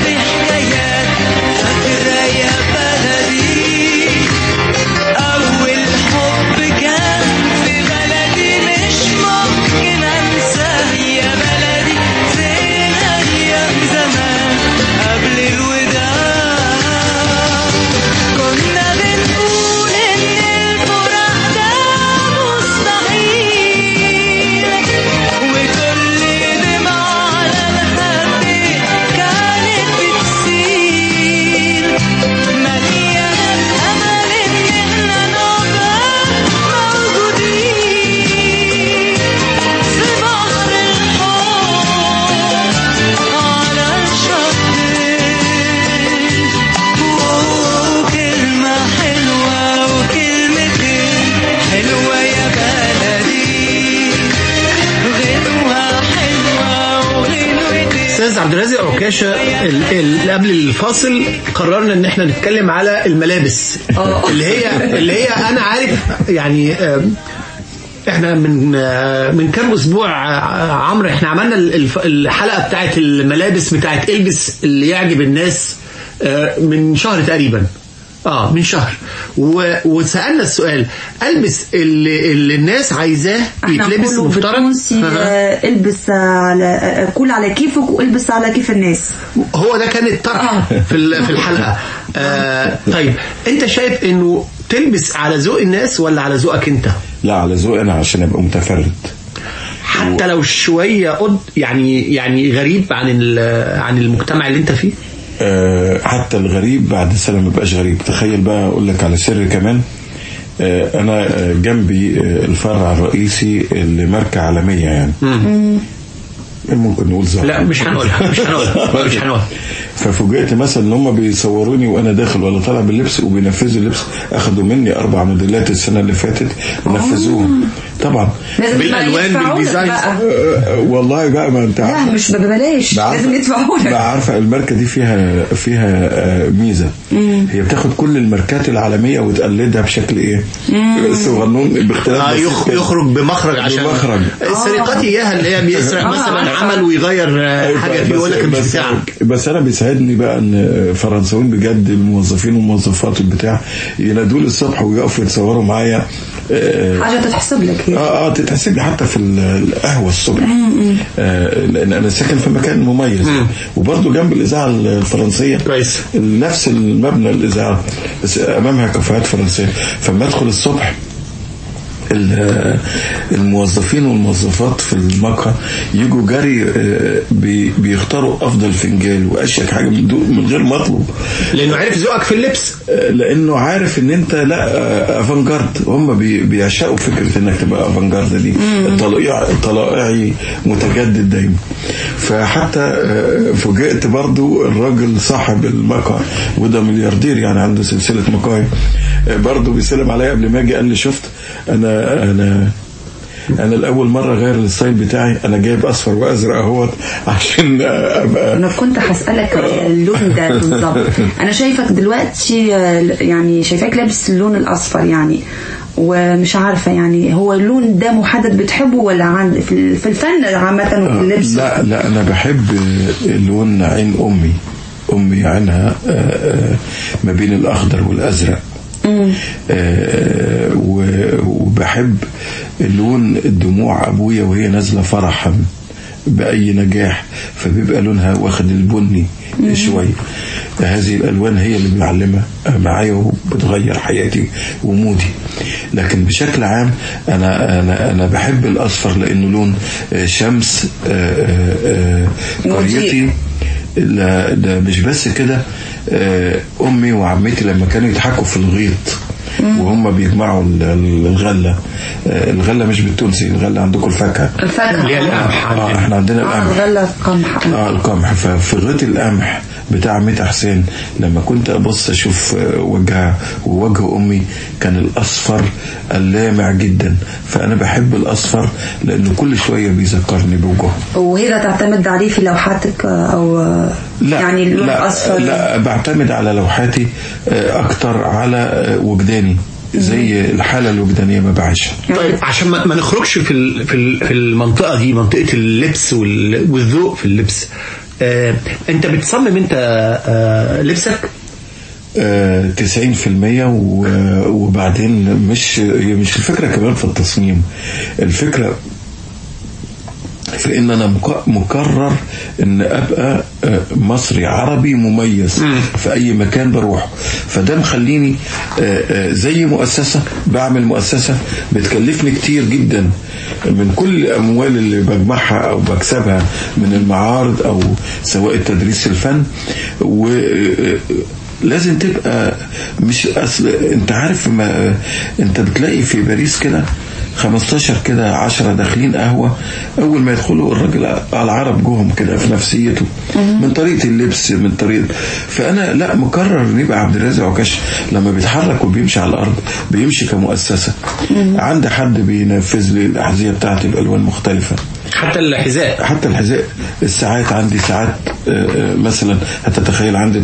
الاستاذ عبد الرازق عكاشه ال- ال- قبل الفاصل قررنا ان احنا نتكلم على الملابس اللي هي اللي هي انا عارف يعني آم، احنا من آه، من كام اسبوع آه، عمرو احنا عملنا ال- الف- الحلقه بتاعت الملابس بتاعت البس اللي يعجب الناس آه، من شهر تقريبا اه من شهر و... وسالنا السؤال البس اللي, اللي الناس عايزاه احنا يتلبس نقوله مفترض بالتونسي آه، البس على آه، كل على كيفك والبس على كيف الناس هو ده كان الطرح في ال- في الحلقه آه طيب انت شايف انه تلبس على ذوق الناس ولا على ذوقك انت لا على ذوقي انا عشان ابقى متفرد حتى لو شويه قد يعني يعني غريب عن ال- عن المجتمع اللي انت فيه آه، حتى الغريب بعد سنة ما بقاش غريب تخيل بقى اقول لك على سر كمان آه، انا آه، جنبي آه، الفرع الرئيسي لماركة عالمية يعني ممكن نقول زهر لا مش هنقولها مش هنقولها مش هنقولها ففوجئت مثلا ان هم بيصوروني وانا داخل ولا طالع باللبس وبينفذوا اللبس اخدوا مني اربع موديلات السنه اللي فاتت ونفذوهم طبعا لازم بالألوان، يدفعوا لك بالديزاينز. بقى. آه، والله بقى ما انت لا عارف مش ببلاش بقى لازم عارفة- يدفعوا لك بقى عارفه الماركه دي فيها فيها آه، ميزه هي بتاخد كل الماركات العالميه وتقلدها بشكل ايه صغنون باختلاف آه بسيط يخ- كده. يخرج بمخرج عشان بمخرج. السرقات اياها اللي هي بيسرق آه. مثلا عمل ويغير آه، حاجه فيه يقول لك مش بس, بتاعك بس انا بيساعدني بقى ان فرنساويين بجد الموظفين والموظفات والبتاع ينادوا لي الصبح ويقفوا يتصوروا معايا آه، حاجه تتحسب لك هي اه اه تتحسب لي حتى في ال- القهوه الصبح آه لان انا ساكن في مكان مميز وبرضه جنب الاذاعه الفرنسيه كويس. نفس المبنى الاذاعه بس امامها كافيهات فرنسيه فلما ادخل الصبح ال- الموظفين والموظفات في المقهى يجوا جري آه، بي- بيختاروا افضل فنجان واشيك حاجه من دول من غير ما اطلب لانه عارف ذوقك في اللبس آه، لانه عارف ان انت لا آه، افانجارد هم بي- بيعشقوا فكره انك تبقى افانجارد دي الطلائع الطلائعي متجدد دايما فحتى آه، فوجئت برضو الراجل صاحب المقهى وده ملياردير يعني عنده سلسله مقاهي آه، برضو بيسلم عليا قبل ما اجي قال لي شفت انا انا انا الاول مره غير الستايل بتاعي انا جايب اصفر وازرق اهوت عشان ابقى انا كنت هسألك اللون ده بالظبط انا شايفك دلوقتي آه، يعني شايفاك لابس اللون الاصفر يعني ومش عارفة يعني هو اللون ده محدد بتحبه ولا عند في ال- في الفن عامة وفي اللبس لا لا انا بحب لون عين امي امي عينها آه، آه، ما بين الاخضر والازرق آه، و- وبحب لون دموع ابويا وهي نازله فرحا باي نجاح فبيبقى لونها واخد البني شويه هذه الالوان هي اللي معلمه معايا وبتغير حياتي ومودي لكن بشكل عام انا انا انا بحب الاصفر لانه لون آه، شمس آه، آه، آه، قريتي لا ده مش بس كده آه، امي وعمتي لما كانوا يضحكوا في الغيط وهم بيجمعوا ال- ال- الغله آه، الغله مش بالتونسي الغله عندكم الفاكهه الفاكهة اللي هي القمح آه احنا عندنا اه القمح الغلة قمح اه القمح ففي غيط القمح بتاع ميتا حسين لما كنت ابص اشوف آه، وجهها ووجه امي كان الاصفر اللامع جدا فانا بحب الاصفر لانه كل شويه بيذكرني بوجهه وهذا تعتمد عليه في لوحاتك آه، او آه، لا يعني اللون لا الاصفر لا بعتمد على لوحاتي آه، اكتر على آه، وجداني زي الحاله الوجدانيه ما بعيشها طيب عشان ما ما نخرجش في ال- في ال- في المنطقه دي منطقه اللبس وال- والذوق في اللبس آه انت بتصمم انت آه لبسك آه، 90% و- وبعدين مش هي مش الفكره كمان في التصميم الفكره في ان انا مك- مقرر ان ابقى آه، مصري عربي مميز في اي مكان بروح فده مخليني آه، آه، زي مؤسسه بعمل مؤسسه بتكلفني كتير جدا من كل الاموال اللي بجمعها او بكسبها من المعارض او سواء تدريس الفن و آه، لازم تبقى مش اصل انت عارف ما انت بتلاقي في باريس كده 15 كده 10 داخلين قهوه اول ما يدخلوا الراجل العرب جوهم كده في نفسيته من طريقه اللبس من طريقه فانا لا مقرر ان يبقى عبد الرازق عكاش لما بيتحرك وبيمشي على الارض بيمشي كمؤسسه عندي حد بينفذ لي الاحذيه بتاعتي بالوان مختلفه حتى الحذاء حتى الحذاء الساعات عندي ساعات آه، آه، مثلا هتتخيل عندي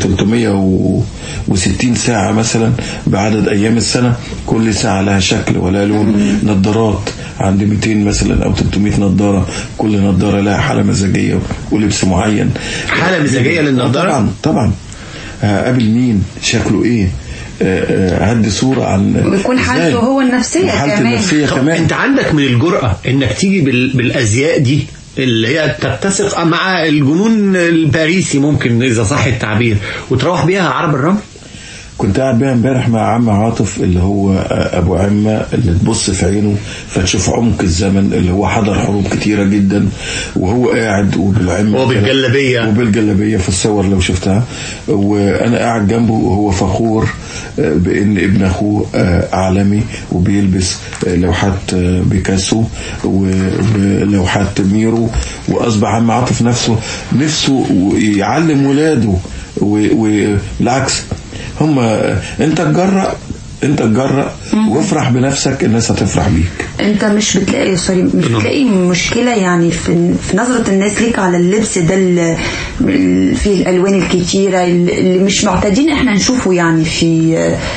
360 ساعة مثلا بعدد أيام السنة كل ساعة لها شكل ولا لون نظارات عندي 200 مثلا أو 300 نظارة كل نظارة لها حالة مزاجية ولبس معين حالة مزاجية للنظارة؟ طبعا طبعا هقابل مين شكله ايه آه، آه، هدي صورة عن بيكون حالته إزاي؟ هو النفسية حالته كمان. النفسية طب كمان انت عندك من الجرأة انك تيجي بال... بالازياء دي اللي هي تتسق مع الجنون الباريسي ممكن اذا صح التعبير وتروح بيها عرب الرمل كنت قاعد بيها امبارح مع عم عاطف اللي هو ابو عمه اللي تبص في عينه فتشوف عمق الزمن اللي هو حضر حروب كتيره جدا وهو قاعد وبالعمه وبالجلابية. وبالجلابيه في الصور لو شفتها وانا قاعد جنبه وهو فخور آه، بان ابن اخوه آه، عالمي وبيلبس آه، لوحات آه، بيكاسو ولوحات ميرو واصبح عم عاطف نفسه نفسه يعلم ولاده وبالعكس هم انت تجرأ انت تجرأ وافرح بنفسك الناس هتفرح بيك انت مش بتلاقي سوري مش بتلاقي مشكله يعني في في نظره الناس ليك على اللبس ده اللي فيه الالوان الكتيره اللي مش معتادين احنا نشوفه يعني في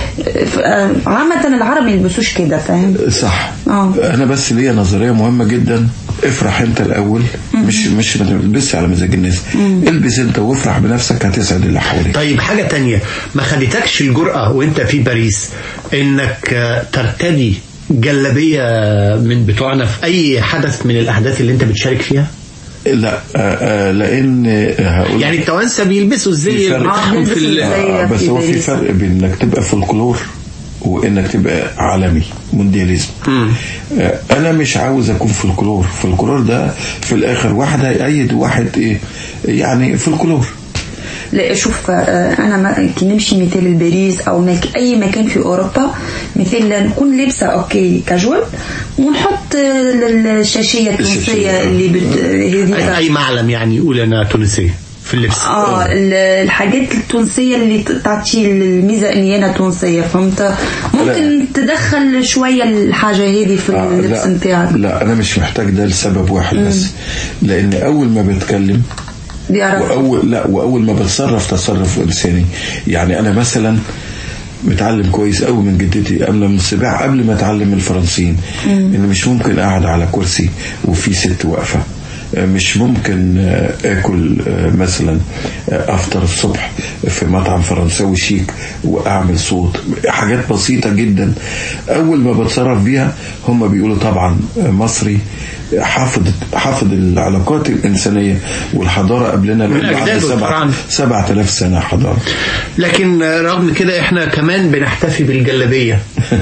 في- عامه العرب ما يلبسوش كده فاهم صح اه انا بس ليا نظريه مهمه جدا افرح انت الاول مش مش ما تلبسش على مزاج الناس البس انت وافرح بنفسك هتسعد اللي حواليك طيب حاجة تانية ما خليتكش الجرأة وانت في باريس انك آه، ترتدي جلابية من بتوعنا في اي حدث من الاحداث اللي انت بتشارك فيها لا آه، آه، لان هقول يعني التوانسة بيلبسوا الزي في فرق. بتاعهم في ال- آه، بس هو في فرق بين انك تبقى فولكلور وانك تبقى عالمي موندياليزم آه، انا مش عاوز اكون فولكلور فولكلور ده في الاخر واحد هيأيد واحد ايه يعني فولكلور لا شوف آه، انا ما كي نمشي مثال لباريس او مك اي مكان في اوروبا مثال نكون لابسه اوكي كاجوال ونحط آه، الشاشيه التونسيه اللي بت... اي هذه أي معلم يعني يقول انا تونسية في اللبس اه ال- الحاجات التونسيه اللي ت- تعطي الميزه اني انا تونسيه فهمت ممكن تدخل شويه الحاجه هذه في آه، اللبس لا, نتاعك لا انا مش محتاج ده لسبب واحد بس لان اول ما بتكلم بيعرف واول لا واول ما بتصرف تصرف انساني يعني انا مثلا متعلم كويس قوي من جدتي قبل من السباع قبل ما اتعلم الفرنسيين ان مش ممكن اقعد على كرسي وفي ست واقفه آه، مش ممكن آه، اكل آه، مثلا آه، افطر الصبح في مطعم فرنساوي شيك واعمل صوت حاجات بسيطه جدا اول ما بتصرف بيها هم بيقولوا طبعا آه، مصري حافظ حافظ العلاقات الانسانيه والحضاره قبلنا من لأن بعد أجداده سبعة- طبعاً. 7000 سنه حضاره لكن آه، رغم كده احنا كمان بنحتفي بالجلابية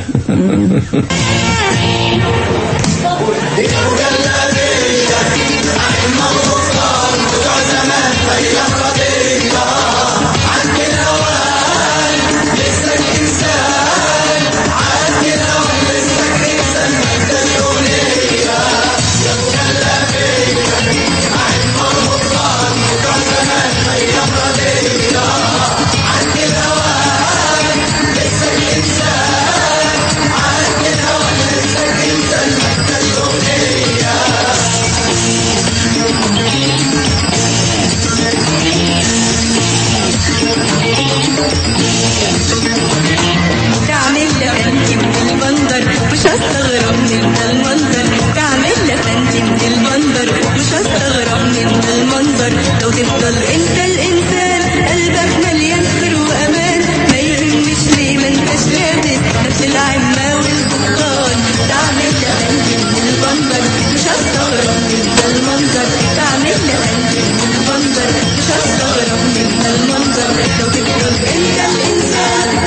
تعمل لفنتي من المنظر مش هستغرب من المنظر تعمل لفنتي من المنظر مش هستغرب من المنظر لو تفضل انت الانسان قلبك مليان خير وامان ما يهمش ليه ما انتش لابس نفس العمة والبطال تعمل لفنتي من المنظر مش هستغرب من المنظر تعمل لفنتي من المنظر مش هستغرب من المنظر لو تفضل انت الانسان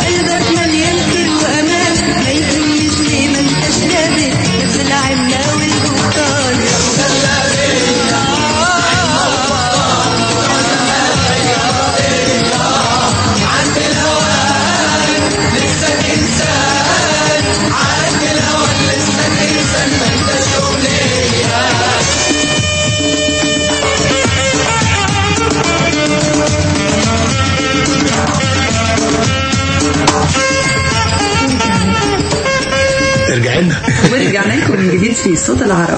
في صوت العرب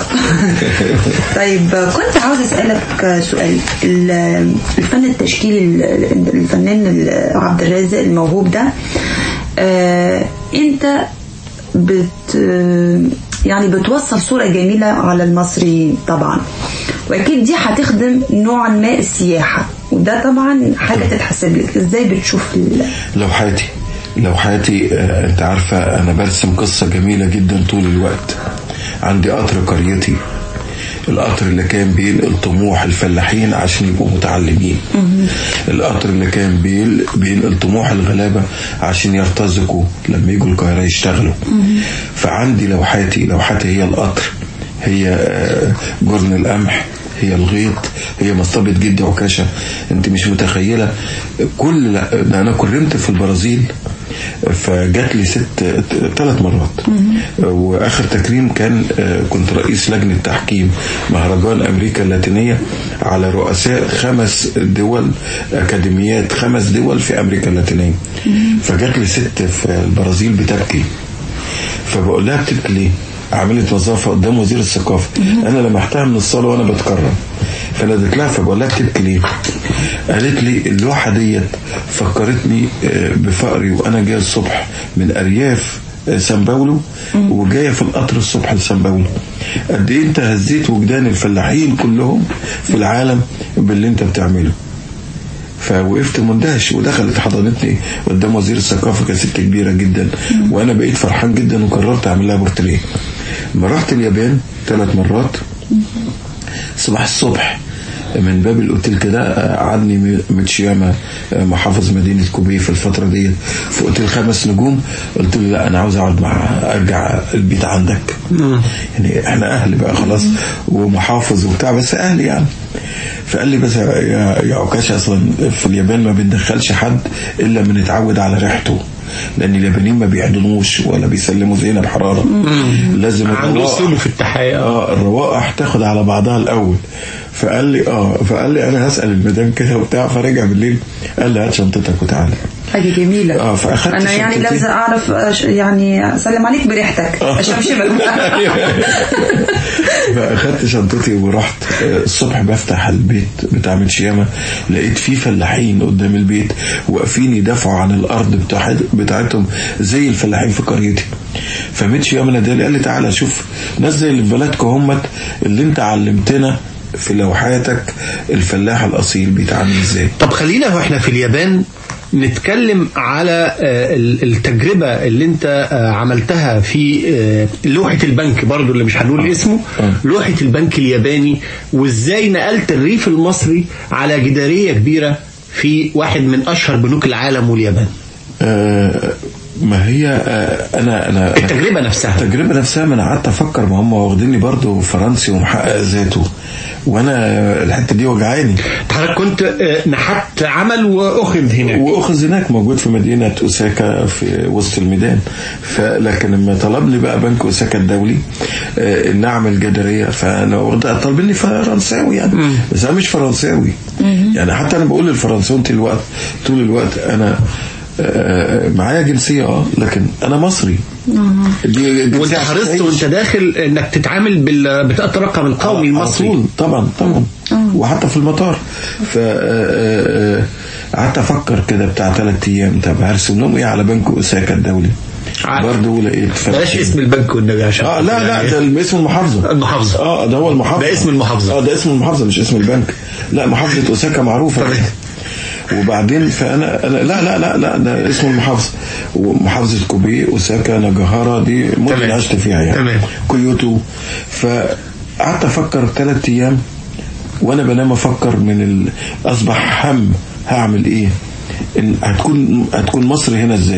طيب كنت عاوز اسالك سؤال ال- الفن التشكيلي ال- الفنان ال- عبد الرازق الموهوب ده آه، انت بت يعني بتوصل صورة جميلة على المصريين طبعا واكيد دي هتخدم نوعا ما السياحة وده طبعا حاجة تتحسب لك ازاي بتشوف ال- لوحاتي لوحاتي آه، انت عارفة انا برسم قصة جميلة جدا طول الوقت عندي قطر قريتي القطر اللي كان بينقل طموح الفلاحين عشان يبقوا متعلمين القطر اللي كان بيل- بينقل طموح الغلابة عشان يرتزقوا لما يجوا القاهرة يشتغلوا فعندي لوحاتي لوحاتي هي القطر هي آه، جرن القمح هي الغيط هي مصطبة جدي عكاشة انت مش متخيلة كل ده انا كرمت في البرازيل فجات لي ست ثلاث مرات واخر تكريم كان آه، كنت رئيس لجنه تحكيم مهرجان امريكا اللاتينيه على رؤساء خمس دول اكاديميات خمس دول في امريكا اللاتينيه فجات لي ست في البرازيل بتبكي فبقول لها بتبكي ليه؟ عملت نظافه قدام وزير الثقافه انا لمحتها من الصاله وانا بتكرم فنادت لها فبقول لها بتبكي ليه؟ قالت لي اللوحه ديت فكرتني آه، بفقري وانا جاي الصبح من ارياف آه، سان باولو وجايه في القطر الصبح لسان باولو قد ايه انت هزيت وجدان الفلاحين كلهم في العالم باللي انت بتعمله فوقفت مندهش ودخلت حضنتني قدام وزير الثقافه كانت ست كبيره جدا وانا بقيت فرحان جدا وقررت اعمل لها بورتريه لما رحت اليابان ثلاث مرات صباح الصبح من باب الاوتيل كده آه، قعدني م- متشياما آه، محافظ مدينه كوبي في الفتره دي في اوتيل خمس نجوم قلت له لا انا عاوز اقعد مع ارجع البيت عندك يعني احنا اهل بقى خلاص ومحافظ وبتاع بس اهل يعني فقال لي بس يا يا عكاش اصلا في اليابان ما بندخلش حد الا من اتعود على ريحته لان اليابانيين ما بيعدنوش ولا بيسلموا زينا بحراره لازم عنده الروائح- أسلوب في التحية اه الروائح تاخد على بعضها الاول فقال لي اه فقال لي انا هسال المدام كده وبتاع فرجع بالليل قال لي هات شنطتك وتعالى حاجة جميلة اه فاخدت انا يعني شنطتي. لازم اعرف أش- يعني اسلم عليك بريحتك اشمشمك فاخدت شنطتي ورحت آه، الصبح بفتح البيت بتاع متشيامة لقيت فيه فلاحين قدام البيت واقفين يدافعوا عن الارض بتاعت بتاعتهم زي الفلاحين في قريتي فمتشيامة نادالي قال لي تعالى شوف ناس زي اللي في بلدكم همت اللي انت علمتنا في لوحاتك الفلاح الاصيل بيتعامل ازاي طب خلينا واحنا في اليابان نتكلم على آه، ال- التجربة اللي انت آه، عملتها في آه، لوحة البنك برضو اللي مش هنقول اسمه لوحة البنك الياباني وازاي نقلت الريف المصري على جدارية كبيرة في واحد من اشهر بنوك العالم واليابان آه ما هي آه انا انا التجربة نفسها التجربة نفسها ما انا قعدت افكر ما هم واخديني برضو فرنسي ومحقق ذاته وانا الحته دي وجعاني حضرتك كنت آه، نحت عمل واخذ هناك واخذ هناك موجود في مدينه اوساكا في وسط الميدان فلكن لما طلبني بقى بنك اوساكا الدولي آه، ان اعمل جداريه فانا واخد- طالبيني فرنساوي يعني بس انا مش فرنساوي يعني حتى انا بقول للفرنساوي طول الوقت طول الوقت انا آه، معايا جنسيه اه لكن انا مصري دي وانت جنسية عشان حرصت أعيش. وانت داخل انك تتعامل بال- بطاقة الرقم القومي على المصري طول طبعا طبعا وحتى في المطار ف آه، آه، آه، قعدت افكر كده بتاع ثلاث ايام طب هرسم لهم ايه على بنك اوساكا الدولي برضه لقيت بلاش اسم البنك والنبي عشان اه لا لا ده اسم المحافظه المحافظه اه ده هو المحافظه ده اسم المحافظة. اه ده اسم المحافظه مش اسم البنك لا محافظه اوساكا معروفه وبعدين فانا أنا لا لا لا لا ده اسم المحافظه ومحافظه كوبي اوساكا ناجاهارا دي مدن عشت فيها يعني تمام. كيوتو فقعدت افكر ثلاث ايام وانا بنام افكر من ال... اصبح هم هعمل ايه إن هتكون هتكون مصر هنا ازاي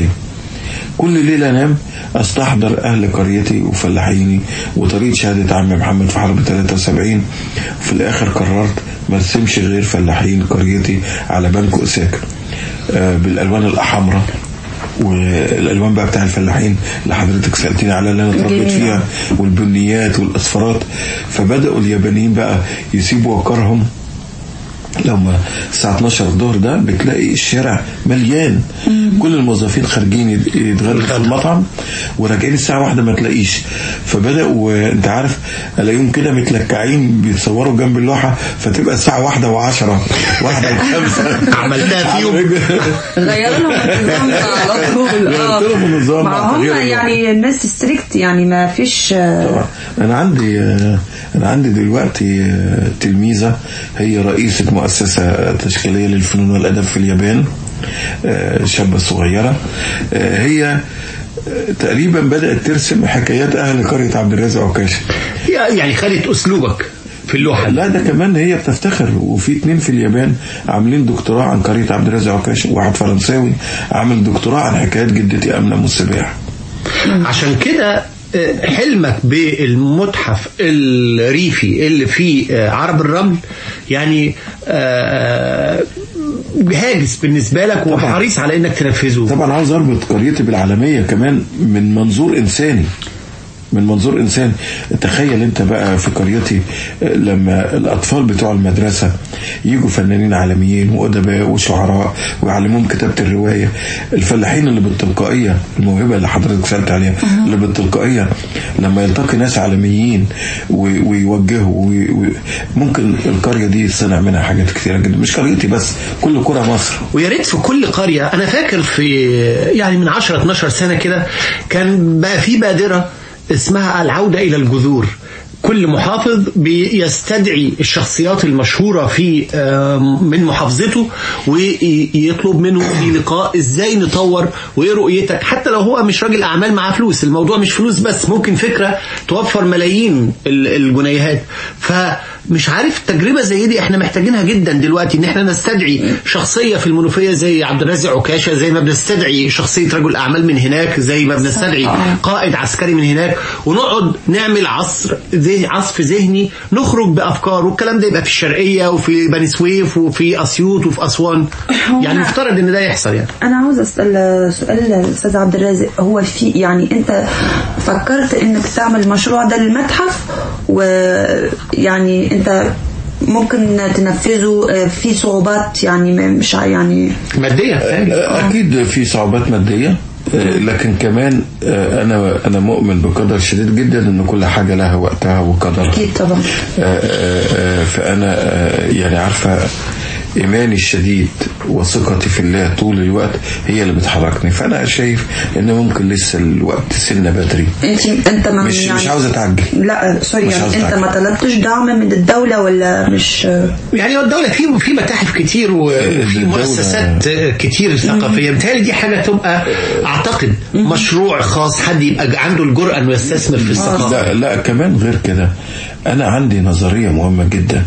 كل ليلة انام استحضر اهل قريتي وفلاحيني وطريقة شهادة عم محمد في حرب 73 وفي الاخر قررت ما ارسمش غير فلاحين قريتي على بنك اوساكا آه، بالالوان الاحمراء والالوان بقى بتاع الفلاحين اللي حضرتك سالتني على اللي انا اتربيت جميل. فيها والبنيات والاصفرات فبداوا اليابانيين بقى يسيبوا وقارهم لما الساعة 12 الظهر ده بتلاقي الشارع مليان كل الموظفين خارجين يت- يتغدوا في المطعم وراجعين الساعة واحدة ما تلاقيش فبدأوا انت عارف الاقيهم كده متلكعين بيتصوروا جنب اللوحة فتبقى الساعة واحدة وعشرة واحدة وخمسة عملتها فيهم غيروا لهم النظام ده على طول اه غيرت لهم النظام ما مع هم تغيير النظام. يعني الناس ستريكت يعني ما فيش طبعا انا عندي آه، انا عندي دلوقتي آه، تلميذه هي رئيسه مؤسسه تشكيليه للفنون والادب في اليابان آه، شابه صغيره آه، هي آه، تقريبا بدات ترسم حكايات اهل قريه عبد الرازق عكاشه يعني خدت اسلوبك في اللوحه لا ده كمان هي بتفتخر وفي اتنين في اليابان عاملين دكتوراه عن قريه عبد الرازق عكاشه وواحد فرنساوي عامل دكتوراه عن حكايات جدتي امنه والسباع عشان كده آه، حلمك بالمتحف الريفي اللي فيه آه، عرب الرمل يعني آه، هاجس بالنسبة لك وحريص على انك تنفذه طبعا عاوز اربط قريتي بالعالميه كمان من منظور انساني من منظور انساني تخيل انت بقى في قريتي آه، لما الاطفال بتوع المدرسه يجوا فنانين عالميين وادباء وشعراء ويعلموهم كتابه الروايه الفلاحين اللي بالتلقائيه الموهبه اللي حضرتك سالت عليها اللي بالتلقائيه لما يلتقي ناس عالميين وي- ويوجهوا وي- وي- ممكن القريه دي يصنع منها حاجات كثيره جدا مش قريتي بس كل قرى مصر ويا ريت في كل قرية أنا فاكر في يعني من 10 12 سنة كده كان بقى في بادرة اسمها العودة إلى الجذور كل محافظ بيستدعي الشخصيات المشهورة في آم، من محافظته ويطلب منه في لقاء ازاي نطور وايه رؤيتك حتى لو هو مش راجل اعمال معاه فلوس الموضوع مش فلوس بس ممكن فكرة توفر ملايين ال- الجنيهات فمش عارف تجربة زي دي احنا محتاجينها جدا دلوقتي ان احنا نستدعي شخصية في المنوفية زي عبد الرازق عكاشة زي ما بنستدعي شخصية رجل اعمال من هناك زي ما بنستدعي قائد عسكري من هناك ونقعد نعمل عصر ذه- عصف ذهني نخرج بافكار والكلام ده يبقى في الشرقية وفي بني سويف وفي اسيوط وفي اسوان يعني مفترض ان ده يحصل يعني انا عاوز اسال سؤال الاستاذ عبد الرازق هو في يعني انت فكرت انك تعمل المشروع ده للمتحف ويعني انت ممكن تنفذه آه، في صعوبات يعني م- مش ع- يعني مادية اكيد في صعوبات ماديه آه، لكن كمان آه، انا انا مؤمن بقدر شديد جدا ان كل حاجه لها وقتها وقدرها اكيد طبعا آه، آه، آه، فانا آه، يعني عارفه ايماني الشديد وثقتي في الله طول الوقت هي اللي بتحركني فانا شايف ان ممكن لسه الوقت سنه بدري انت انت ما مش مش عاوز اتعجل لا سوري مش يعني عاوز انت أتعجل. ما طلبتش دعم من الدولة ولا مش يعني هو الدولة في في متاحف كتير وفي الدولة- مؤسسات كتير ثقافية بالتالي دي حاجة تبقى أعتقد مشروع خاص حد يبقى عنده الجرأة إنه يستثمر في الثقافة لا لا كمان غير كده انا عندي نظريه مهمه جدا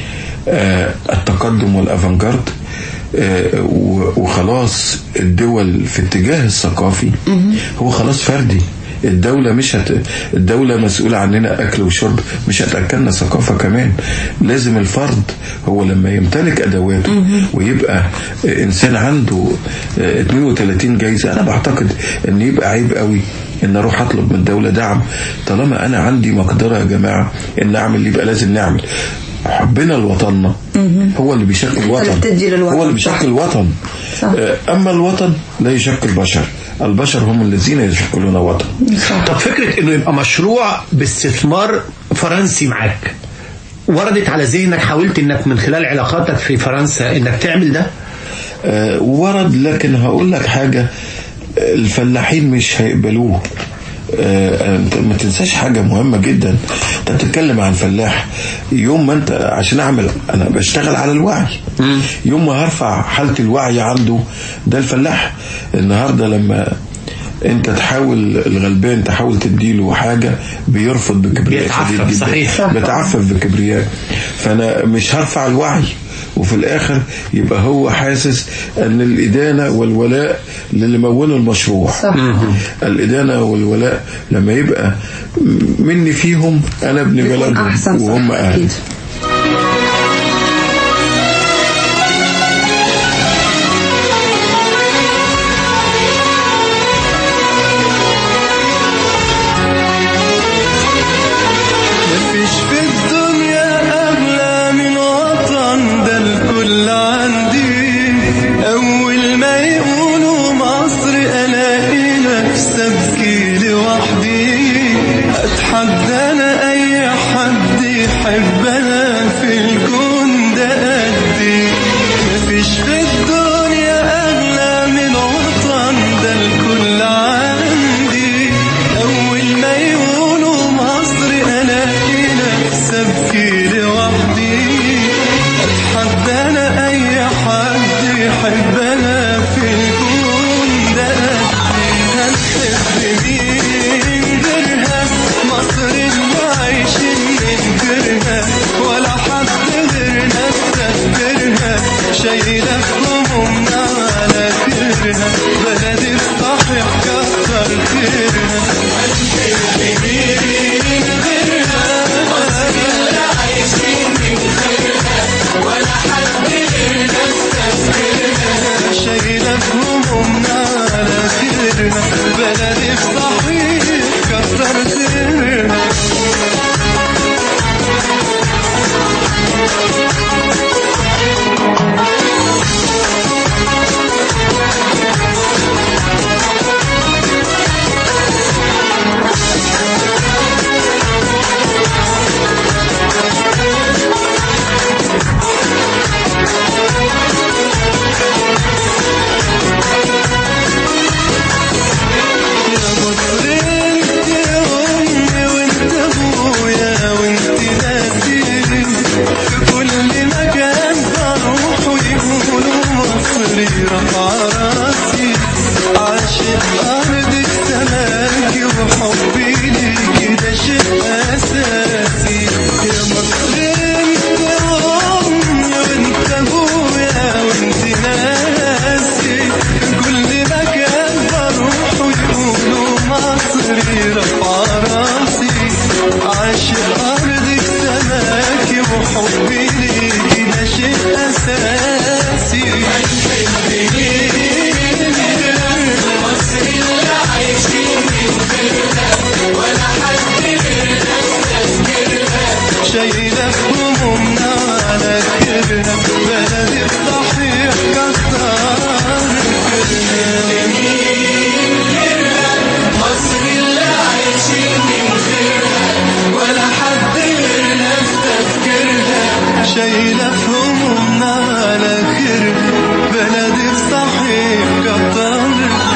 آه، التقدم والافانجارد آه، و- وخلاص الدول في اتجاه الثقافي هو خلاص فردي الدولة مش هت... الدولة مسؤولة عننا أكل وشرب مش هتأكلنا ثقافة كمان لازم الفرد هو لما يمتلك أدواته ويبقى آه، إنسان عنده آه، 32 جايزة أنا بعتقد إن يبقى عيب قوي ان اروح اطلب من الدوله دعم طالما انا عندي مقدره يا جماعه ان اعمل يبقى لازم نعمل حبنا لوطننا هو اللي بيشكل الوطن بتدي للوطن، هو اللي صح. بيشكل الوطن صح. آه، اما الوطن لا يشكل بشر البشر هم الذين يشكلون وطن طب فكرة إنه يبقى مشروع باستثمار فرنسي معاك وردت على ذهنك حاولت إنك من خلال علاقاتك في فرنسا إنك تعمل ده آه، ورد لكن هقول لك حاجة آه، الفلاحين مش هيقبلوه آه، انت ما تنساش حاجة مهمة جدا انت بتتكلم عن فلاح يوم ما انت عشان اعمل انا بشتغل على الوعي يوم ما هرفع حالة الوعي عنده ده الفلاح النهاردة لما انت تحاول الغلبان تحاول تديله حاجة بيرفض بكبرياء بيتعفف، شديد جدا صحيح. صح. بيتعفف بكبرياء فانا مش هرفع الوعي وفي الاخر يبقى هو حاسس ان الادانه والولاء للي مولوا المشروع صح. الادانه والولاء لما يبقى مني فيهم انا ابن بيكون بلدهم احسن وهم صح اهل اكيد مفيش في الدنيا أغلى من وطن ده الكل يحبها في الكون ده قدي مفيش في الدنيا أغلى من وطن ده الكل عندي أول ما يقولوا مصر ألاقي نفسي أبكي لوحدي أتحدى أنا أي حد يحبنا في الكون ده هنحب مين غيرها مصر اللي عايشين من غيرها ولا حد غيرنا استهترها شايلة همومنا على كرها بلدي الصحيح كتر خيرها هنحب مين غيرها مصر اللي عايشين من غيرها ولا حد غيرنا استهترها شايلة همومنا على كرها بلدي الصحيح كتر خيرها يا مصر انت امي وانت ابويا وانت ناسي في كل مكان بروح ويقولوا مصري رفع راسي عاشق ارضك سماكي وحبي ليكي ده شيء اساسي يا مصر انت امي وانت ابويا وانت ناسي في كل مكان بروح ويقولوا مصري رفع راسي عاشق أرضك سماكي وحبي ليكي ده شيء أساسي مصري اللي عايشين من غيرها ولا حد غيرنا استذكرها شايلة همومنا على كرها بلدي الصحيح كتر مصر اللي عايشين من غيرها ولا حد غيرنا استذكرها شايلة همومنا على كرها بلدي الصحيح كتر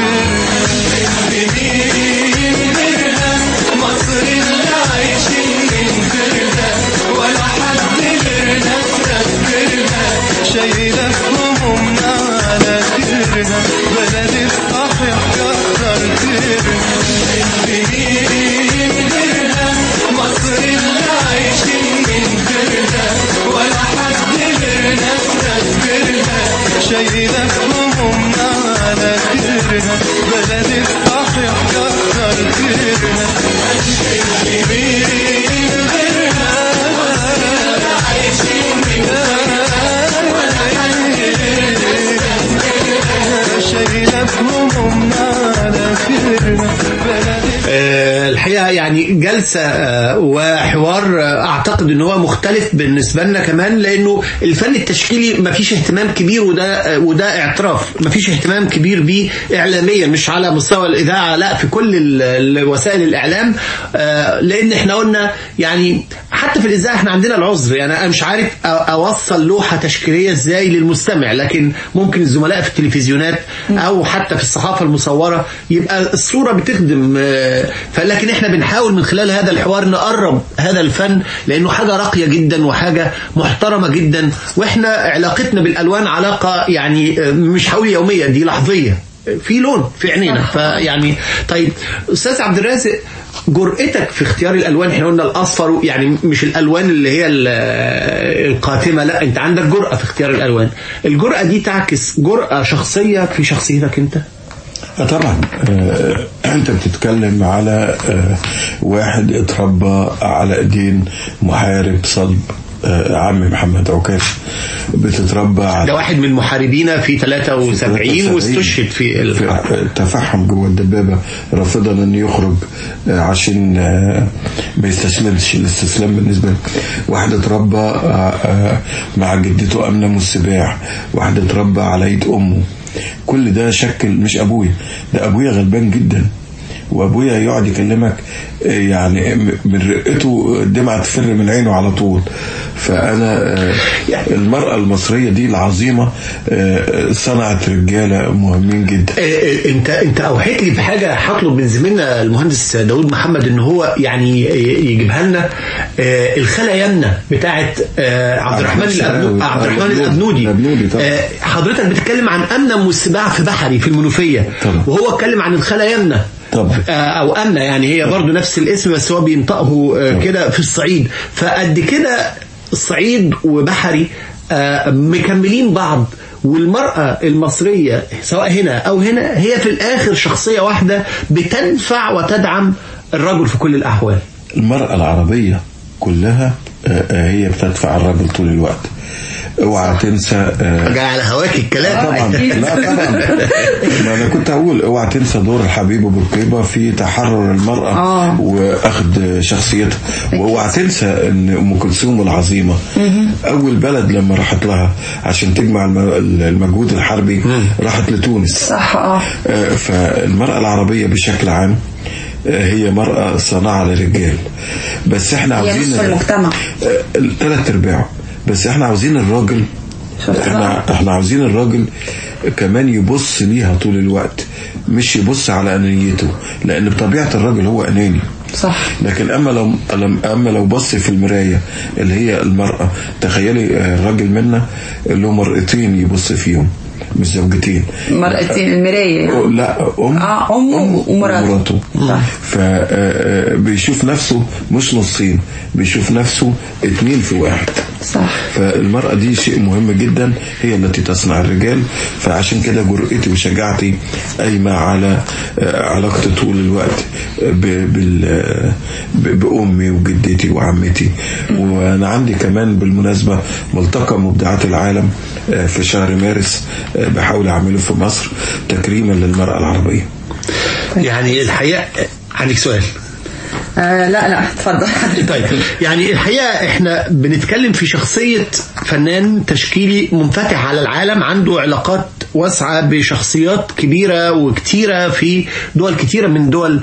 مين غيرها مصر اللي عايشين من غيرها ولا حد غيرنا استذكرها شايلة همومنا على كرها بلدي الصحيح كتر خيرها مين غيرها مصر اللي عايشين من غيرها ولا حد غيرنا استذكرها شايلة همومنا على كرها بلدي الصحيح كتر خيرها مين غيرها عايشين من غيرها ولا حد غيرنا شايلة همومنا على كرها بلدي آه، الحقيقة يعني جلسة آه، وحوار آه، أعتقد أن هو مختلف بالنسبة لنا كمان لأنه الفن التشكيلي مفيش اهتمام كبير وده آه، وده اعتراف مفيش اهتمام كبير بيه إعلاميا مش على مستوى الإذاعة لا في كل ال- ال- وسائل الإعلام آه، لأن احنا قلنا يعني حتى في الإذاعة احنا عندنا العذر يعني أنا مش عارف أ- أوصل لوحة تشكيلية إزاي للمستمع لكن ممكن الزملاء في التلفزيونات أو حتى في الصحافة المصورة يبقى الصورة بتخدم آه، فلكن احنا بنحاول من خلال هذا الحوار نقرب هذا الفن لأنه حاجة راقية جدا وحاجة محترمة جدا واحنا علاقتنا بالألوان علاقة يعني آه، مش هقول يومية دي لحظية في لون في عينينا فيعني طيب استاذ عبد الرازق جرأتك في اختيار الالوان احنا قلنا الاصفر يعني مش الالوان اللي هي ال- القاتمه لا انت عندك جرأه في اختيار الالوان الجرأه دي تعكس جرأه شخصيه في شخصيتك انت آه طبعا آه انت بتتكلم على آه واحد اتربى على ايدين محارب صلب آه عمي محمد عكاش بتتربى على ده واحد من محاربينا في 73 واستشهد في الحرب تفحم جوه الدبابة رافضا ان يخرج آه، عشان آه، ما يستسلمش الاستسلام بالنسبة له واحد اتربى آه، آه، مع جدته أمنة والسباع واحد اتربى على ايد امه كل ده شكل مش ابويا ده ابويا غلبان جدا وابويا يقعد يكلمك آه، يعني م- من رقته الدمعة تفر من عينه على طول فأنا آه، المرأة المصرية دي العظيمة آه، صنعت رجالة مهمين جدا آه، آه، انت انت اوحيت لي بحاجه هطلب من زميلنا المهندس داود محمد ان هو يعني ي- يجيبها لنا آه، الخلا يمنى بتاعت آه، عبد الرحمن الأبنو- عبد الرحمن الابنودي آه، حضرتك بتتكلم عن امنه والسباع في بحري في المنوفيه وهو اتكلم عن الخلا يمنى طبعا او امنه يعني هي برضو نفس الاسم بس هو بينطقه آه، كده في الصعيد فقد كده الصعيد وبحري آه، مكملين بعض والمرأة المصرية سواء هنا أو هنا هي في الآخر شخصية واحدة بتنفع وتدعم الرجل في كل الأحوال المرأة العربية كلها آه، آه، هي بتدفع الرجل طول الوقت اوعى تنسى آه، جاي على هواك الكلام طبعا لا طبعا ما انا كنت اقول اوعى تنسى دور الحبيب بورقيبه في تحرر المراه آه. واخذ شخصيتها واوعى تنسى ان ام كلثوم العظيمه اول بلد لما راحت لها عشان تجمع الم- المجهود الحربي راحت لتونس صح اه آه، فالمرأة العربية بشكل عام آه، هي مرأة صناعة للرجال بس احنا هي عاوزين نصف المجتمع ثلاث ارباعه بس احنا عاوزين الراجل احنا احنا عاوزين الراجل كمان يبص ليها طول الوقت مش يبص على انانيته لان بطبيعه الراجل هو اناني صح لكن اما لو اما لو بص في المرايه اللي هي المراه تخيلي آه، الراجل منا له مرأتين يبص فيهم مش زوجتين مرأتين المراية يعني. لا ام اه امه ومراته ومراته فبيشوف نفسه مش نصين بيشوف نفسه اتنين في واحد صح فالمرأة دي شيء مهم جدا هي التي تصنع الرجال فعشان كده جرأتي وشجاعتي قايمة على آه، علاقتي طول الوقت ب- بال- آه، ب- بأمي وجدتي وعمتي وأنا عندي كمان بالمناسبة ملتقى مبدعات العالم آه، في شهر مارس آه، بحاول أعمله في مصر تكريما للمرأة العربية يعني الحقيقة عندك سؤال آه لا لا اتفضل طيب يعني الحقيقة احنا بنتكلم في شخصية فنان تشكيلي منفتح على العالم عنده علاقات واسعة بشخصيات كبيرة وكتيرة في دول كتيرة من دول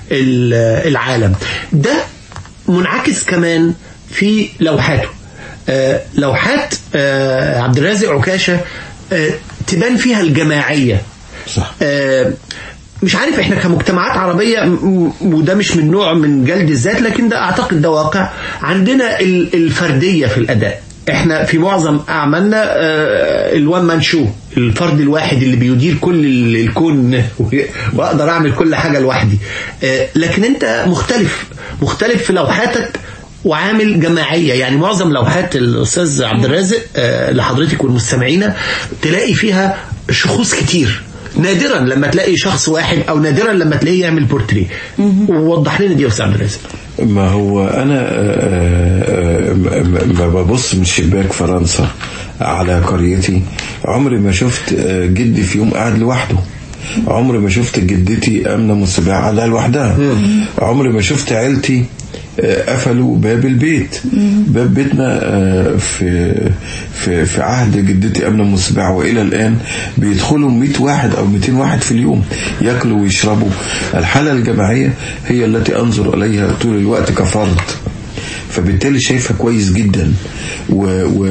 ال- العالم ده منعكس كمان في لوحاته آه، لوحات آه، عبد الرازق عكاشة آه، تبان فيها الجماعية صح آه، مش عارف احنا كمجتمعات عربية م- م- وده مش من نوع من جلد الذات لكن ده اعتقد ده واقع عندنا ال- الفردية في الاداء احنا في معظم اعمالنا آه، الوان مان شو الفرد الواحد اللي بيدير كل ال- الكون واقدر اعمل كل حاجة لوحدي آه، لكن انت مختلف مختلف في لوحاتك وعامل جماعية يعني معظم لوحات الأستاذ عبد الرازق آه، لحضرتك والمستمعين تلاقي فيها شخوص كتير نادرا لما تلاقي شخص واحد او نادرا لما تلاقيه يعمل بورتريه ووضح لنا دي يا استاذ عبد الرازق ما هو انا آه، آه، م- م- ما ببص من شباك فرنسا على قريتي عمري ما شفت آه، جدي في يوم قاعد لوحده عمري ما شفت جدتي امنه مصباح قاعده لوحدها عمري ما شفت عيلتي آه، قفلوا باب البيت باب بيتنا آه، في في في عهد جدتي امنه مصباح والى الان بيدخلوا 100 واحد او 200 واحد في اليوم ياكلوا ويشربوا الحاله الجماعيه هي التي انظر اليها طول الوقت كفرد فبالتالي شايفها كويس جدا و و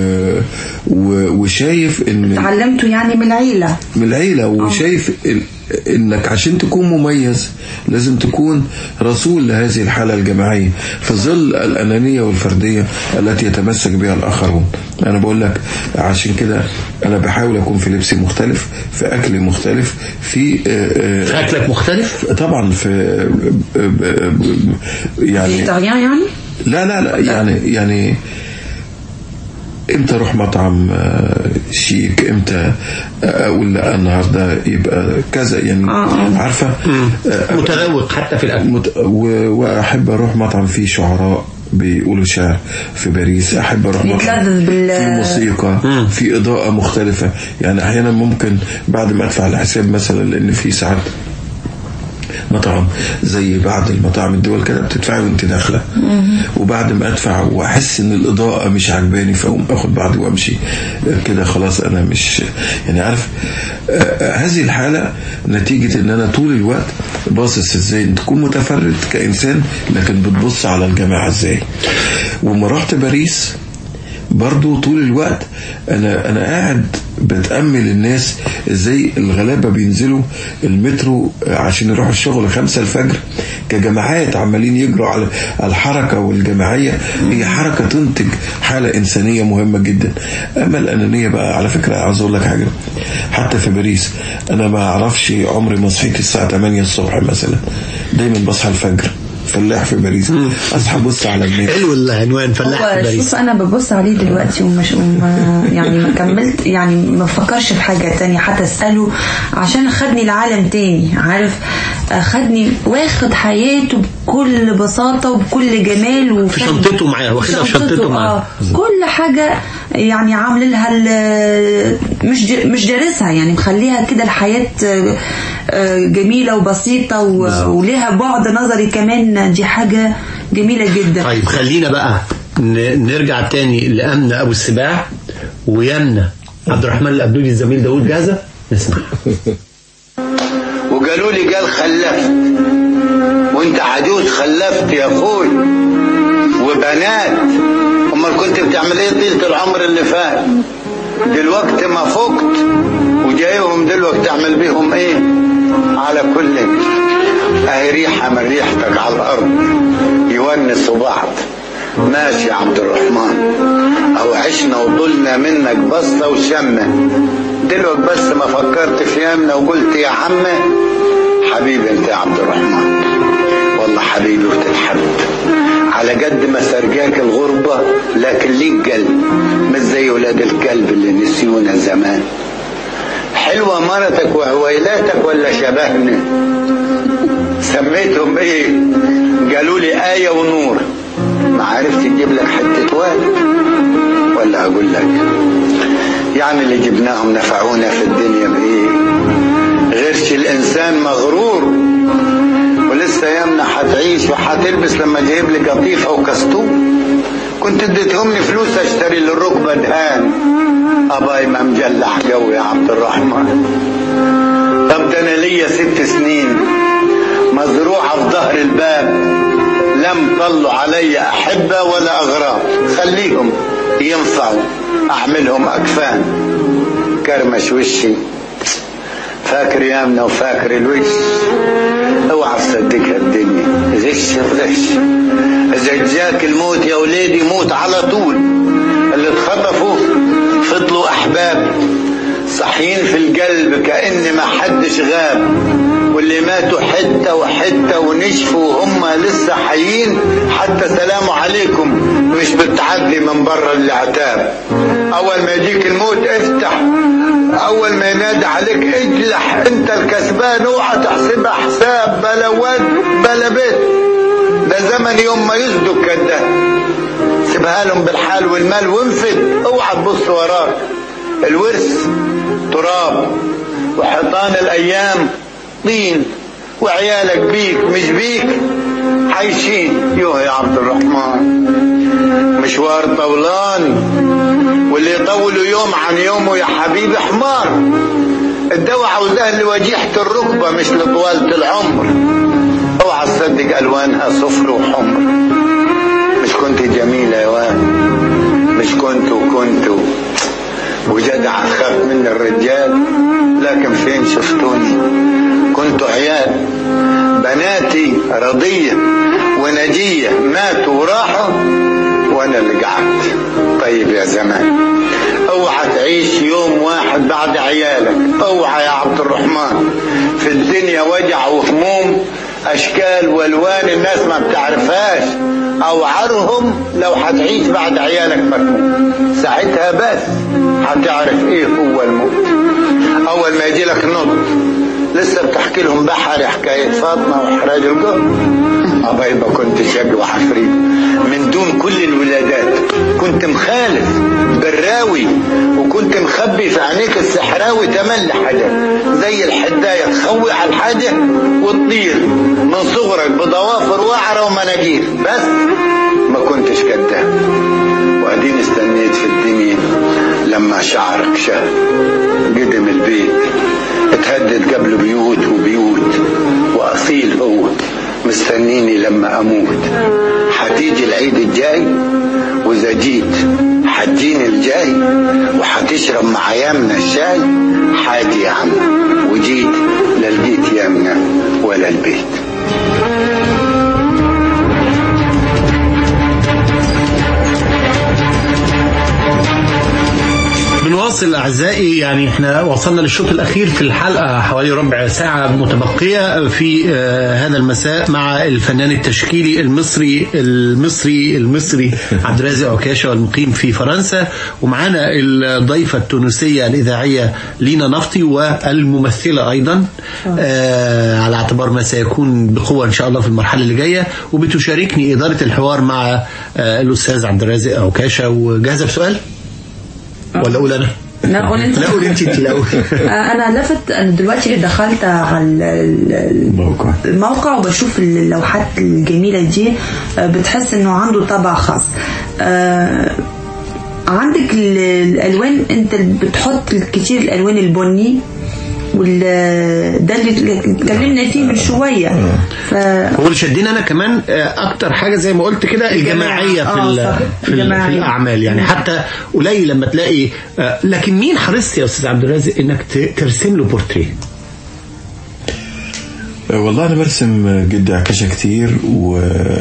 و وشايف ان اتعلمته يعني من العيلة من العيلة وشايف ال- انك عشان تكون مميز لازم تكون رسول لهذه الحالة الجماعية في ظل الأنانية والفردية التي يتمسك بها الآخرون أنا بقول لك عشان كده أنا بحاول أكون في لبسي مختلف في أكلي مختلف في آه، آه، أكلك مختلف طبعا في آه، آه، آه، يعني فيجيتاريان يعني لا لا لا يعني يعني امتى اروح مطعم آه، شيك امتى آه، اقول لا النهارده يبقى كذا يعني عارفه آه، متذوق حتى في الاكل مت... و... واحب اروح مطعم فيه شعراء بيقولوا شعر في باريس احب اروح مطعم يتلذذ بال في موسيقى في اضاءه مختلفه يعني احيانا ممكن بعد ما ادفع الحساب مثلا لان في ساعات مطعم زي بعض المطاعم الدول كده بتدفعي وانت داخله وبعد ما ادفع واحس ان الاضاءه مش عجباني فاقوم اخد بعضي وامشي كده خلاص انا مش يعني عارف آه، هذه الحاله نتيجه ان انا طول الوقت باصص ازاي تكون متفرد كانسان لكن بتبص على الجماعه ازاي وما رحت باريس برضو طول الوقت انا انا قاعد بتامل الناس ازاي الغلابه بينزلوا المترو عشان يروحوا الشغل خمسة الفجر كجماعات عمالين يجروا على الحركه والجماعيه هي حركه تنتج حاله انسانيه مهمه جدا اما الانانيه بقى على فكره عاوز اقول لك حاجه حتى في باريس انا ما اعرفش عمري ما صحيت الساعه 8 الصبح مثلا دايما بصحى الفجر فلاح في باريس اصحى ابص على الناس حلو العنوان فلاح في هو باريس شوف انا ببص عليه دلوقتي ومش وما يعني ما كملت يعني ما فكرش في حاجه تانية حتى اساله عشان خدني لعالم تاني عارف خدني واخد حياته بكل بساطه وبكل جمال وفهم. شنطته معاه، واخدها في شنطته معاه. آه. كل حاجه يعني عامل لها ال- مش ج- مش دارسها يعني مخليها كده الحياه آه، آه، جميله وبسيطه و- ولها بعد نظري كمان دي حاجه جميله جدا طيب خلينا بقى ن- نرجع تاني لأمنة أبو السباع ويمنى عبد الرحمن الأبدولي الزميل داود جاهزة نسمع وقالوا لي قال خلفت وانت عجوز خلفت يا اخوي وبنات امال كنت بتعمل ايه طيلة العمر اللي فات دلوقتي ما فقت وجايهم دلوقتي تعمل بيهم ايه على كل اهي ريحة من ريحتك على الارض يونسوا بعض ماشي يا عبد الرحمن او عشنا وطلنا منك بصة وشمة دلوقتي بس ما فكرت في يمنا وقلت يا عمه حبيبي انت يا عبد الرحمن والله حبيبي وتتحب على قد ما سرجاك الغربة لكن ليك قلب مش زي ولاد الكلب اللي نسيونا زمان حلوة مرتك وهويلاتك ولا شبهنا سميتهم ايه قالوا لي آية ونور ما عرفت تجيب لك حتة والد ولا اقول لك يعني اللي جبناهم نفعونا في الدنيا بايه غيرش الانسان مغرور ولسه يمنى هتعيش وهتلبس لما جايب لي قطيفه وكستوم كنت اديتهمني فلوس اشتري للركبه دهان اباي ما مجلح جو يا عبد الرحمن طب ده انا ليا ست سنين مزروعه في ظهر الباب لم طلوا علي احبه ولا اغراب خليهم ينفعوا اعملهم اكفان كرمش وشي فاكر يامنا وفاكر الوش اوعى تصدقها الدنيا غش بغش اذا جاك الموت يا ولادي موت على طول اللي اتخطفوا فضلوا احباب صحيين في القلب كأن ما حدش غاب واللي ماتوا حتة وحتة ونشفوا وهم لسه حيين حتى سلام عليكم مش بتعدي من بره العتاب اول ما يجيك الموت افتح اول ما ينادي عليك اجلح انت الكسبان اوعى تحسبها حساب بلا واد بلا بيت ده زمن يوم ما يصدق كده سيبها لهم بالحال والمال وانفد اوعى تبص وراك الورث تراب وحيطان الايام طين وعيالك بيك مش بيك عايشين يوه يا عبد الرحمن مشوار طولان واللي يطولوا يوم عن يومه يا حبيبي حمار الدواء عاوزاه لوجيحة الركبة مش لطوالة العمر اوعى تصدق الوانها صفر وحمر مش كنت جميلة يا واد مش كنت وكنت وجدع خاف من الرجال لكن فين شفتوني كنت عيال بناتي رضية ونجية ماتوا وراحوا وانا اللي قعدت طيب يا زمان اوعى تعيش يوم واحد بعد عيالك اوعى يا عبد الرحمن في الدنيا وجع وهموم اشكال والوان الناس ما بتعرفهاش اوعرهم لو هتعيش بعد عيالك مكموم ساعتها بس هتعرف ايه هو الموت اول ما يجي لك نض لسه بتحكي لهم بحر حكاية فاطمة وحراج الجهر أبا يبقى كنت شاب وحفريت من دون كل الولادات كنت مخالف براوي وكنت مخبي في عينيك السحراوي تملي حاجات زي الحداية تخوي على الحاجة وتطير من صغرك بضوافر وعرة ومناجير بس ما كنتش كداب واديني استنيت في الدنيا لما شعرك شاب قدم البيت اتهدد قبل بيوت وبيوت واصيل هو مستنيني لما اموت حتيجي العيد الجاي واذا جيت حتجيني الجاي وحتشرب مع يامنا الشاي حاجي يا عم وجيت لا لقيت يامنا ولا البيت بنواصل اعزائي يعني احنا وصلنا للشوط الاخير في الحلقه حوالي ربع ساعه متبقيه في آه هذا المساء مع الفنان التشكيلي المصري المصري المصري عبد الرازق عكاشه والمقيم في فرنسا ومعانا الضيفه التونسيه الاذاعيه لينا نفطي والممثله ايضا آه على اعتبار ما سيكون بقوه ان شاء الله في المرحله اللي جايه وبتشاركني اداره الحوار مع آه الاستاذ عبد الرازق عكاشه وجاهزه بسؤال؟ ولا اقول انا؟ لا قول انت لا قول انت انت الاول انا لفت انا دلوقتي دخلت على ال- ال- الموقع الموقع وبشوف اللوحات الجميله دي آه، بتحس انه عنده طبع خاص آه، عندك ال- الالوان انت بتحط كتير الالوان البني وال ده اللي اتكلمنا فيه من شويه ف هو اللي شدني انا كمان آه، اكتر حاجه زي ما قلت كده الجماعيه في, آه، ال- صح. في, ال- في الجماعية. الاعمال يعني حتى قليل لما تلاقي آه، لكن مين حرصت يا استاذ عبد الرازق انك ت- ترسم له بورتريه والله أنا برسم جدي عكاشة كتير و...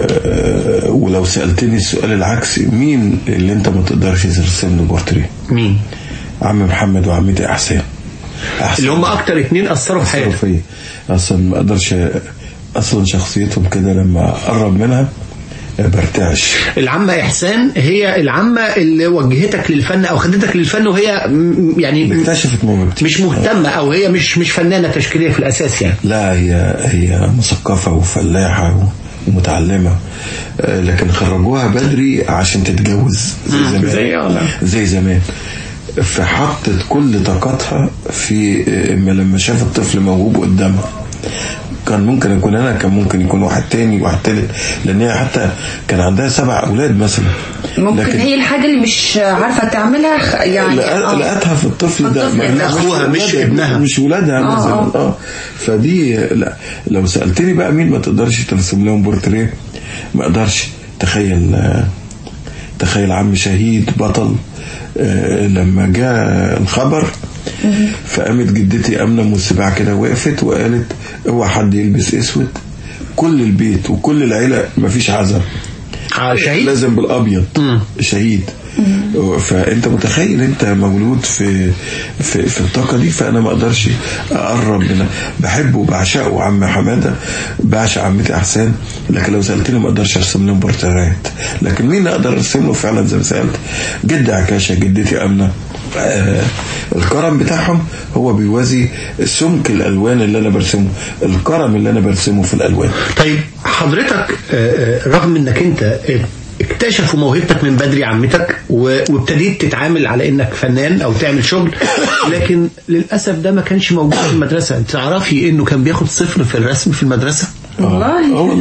ولو سألتني السؤال العكسي مين اللي أنت ما تقدرش ترسم له بورتريه؟ مين؟ عم محمد وعمتي أحسان أحسن اللي هم اكتر اتنين اثروا في أثروا حياتك فيا أصلا ما أقدرش أصلا شخصيتهم كده لما أقرب منها برتعش العمة إحسان هي العمة اللي وجهتك للفن أو خدتك للفن وهي م- يعني اكتشفت موهبتي مش مهتمة أو هي مش مش فنانة تشكيلية في الأساس يعني لا هي هي مثقفة وفلاحة و- ومتعلمة آه، لكن خرجوها بدري عشان تتجوز زي مم، زمان زي- آه، لا. زي زمان فحطت كل طاقتها في آه، اما لما شافت طفل موهوب قدامها كان ممكن اكون انا كان ممكن يكون واحد تاني واحد تالت لان هي حتى كان عندها سبع اولاد مثلا ممكن هي الحاجه اللي مش عارفه تعملها خ- يعني لقى- آه. لقتها في الطفل ده الطفل ما- ده. مش أخوها، مش ولادها- ابنها. مش ولادها آه، مثلا آه. اه فدي لا لو سالتني بقى مين ما تقدرش ترسم لهم بورتريه ما اقدرش تخيل آه، تخيل عم شهيد بطل آه، لما جاء الخبر فقامت جدتي امنه مسبعه كده وقفت وقالت اوعى حد يلبس اسود كل البيت وكل العيله مفيش عزم آه، شهيد؟ لازم بالابيض شهيد فانت متخيل انت مولود في في, في الطاقه دي فانا ما اقدرش اقرب من بحبه وبعشقه عم حماده بعشق عمتي احسان لكن لو سالتني ما اقدرش ارسم لهم بورتريهات لكن مين اقدر ارسم له فعلا زي ما سالت جدي عكاشه جدتي امنه آه الكرم بتاعهم هو بيوازي سمك الالوان اللي انا برسمه الكرم اللي انا برسمه في الالوان طيب حضرتك آه، آه، رغم انك انت آه، اكتشفوا موهبتك من بدري عمتك و- وابتديت تتعامل على انك فنان او تعمل شغل لكن للاسف ده ما كانش موجود في المدرسه انت تعرفي انه كان بياخد صفر في الرسم في المدرسه والله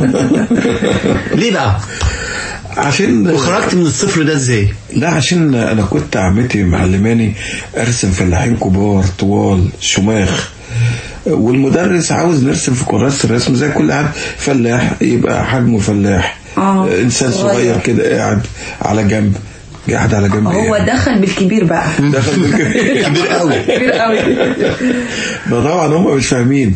ليه بقى عشان وخرجت من الصفر ده ازاي لا عشان انا كنت عمتي معلماني ارسم فلاحين كبار طوال شماخ والمدرس عاوز نرسم في كراسة الرسم زي كل حد فلاح يبقى حجمه فلاح آه. انسان صغير. صغير كده قاعد على جنب قاعد على جنب هو إيه؟ دخل بالكبير بقى دخل بالكبير. كبير قوي كبير قوي فطبعا هم مش فاهمين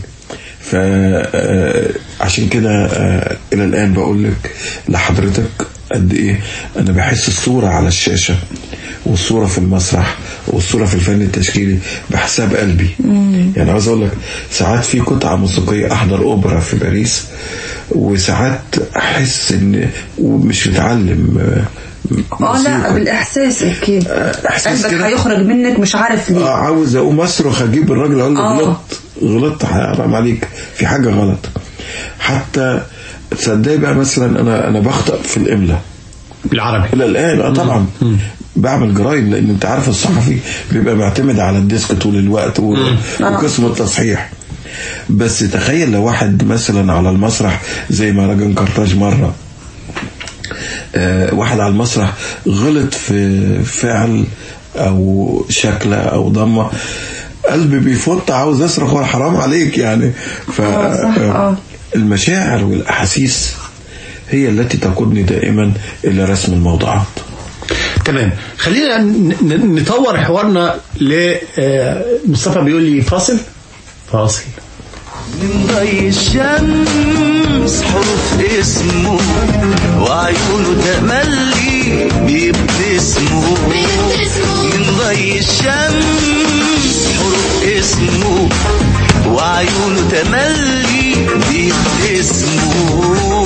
فعشان كده آه، الى الان بقول لك لحضرتك قد ايه انا بحس الصوره على الشاشه والصوره في المسرح والصوره في الفن التشكيلي بحساب قلبي يعني عاوز اقول لك ساعات في قطعه موسيقيه احضر اوبرا في باريس وساعات احس ان ومش متعلم آه، اه لا موسيقى. بالاحساس اكيد إحساس قلبك كده. هيخرج منك مش عارف اه ليه عاوز اقوم اصرخ اجيب الراجل اقول له آه. غلطت غلطت حرام عليك في حاجه غلط حتى تصدقي بقى مثلا انا انا بخطأ في الاملاء بالعربي الى الان اه طبعا بعمل جرايم لان انت عارف الصحفي بيبقى معتمد على الديسك طول الوقت و- وقسم التصحيح بس تخيل لو واحد مثلا على المسرح زي مهرجان كرتاج مره آه، واحد على المسرح غلط في فعل او شكله او ضمه قلبي بيفط عاوز اصرخ ولا حرام عليك يعني ف آه، المشاعر والاحاسيس هي التي تقودني دائما الى رسم الموضوعات تمام خلينا ن- ن- نطور حوارنا ل آه، مصطفى بيقول لي فاصل فاصل من ضي الشمس حروف اسمه وعيونه تملي بيبتسموا من ضي الشمس حروف اسمه وعيونه تملي بيبتسموا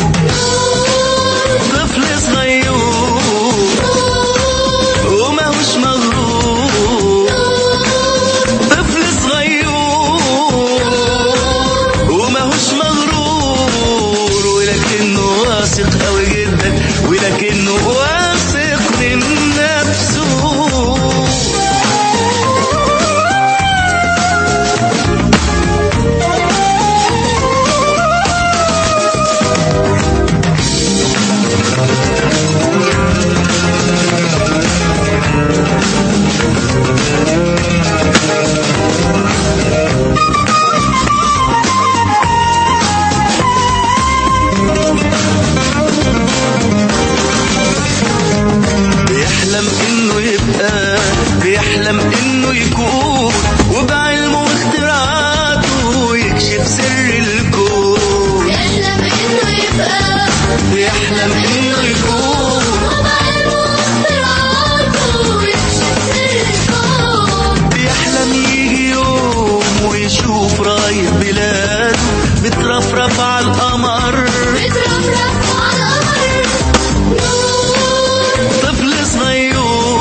طفل صغير وماهوش مغرور طفل صغير وماهوش مغرور ولكنه واثق قوي جدا ولكنه واثق من نفسه بيحلم انه يبقى بيحلم انه يكون وبعلمه واختراعاته يكشف سر الكون بيحلم انه يبقى بيحلم انه يكون وبعلمه واختراعاته يكشف سر الكون بيحلم يجي يوم ويشوف راية بلاده بترفرف على القمر بترفرف على القمر طفل صغير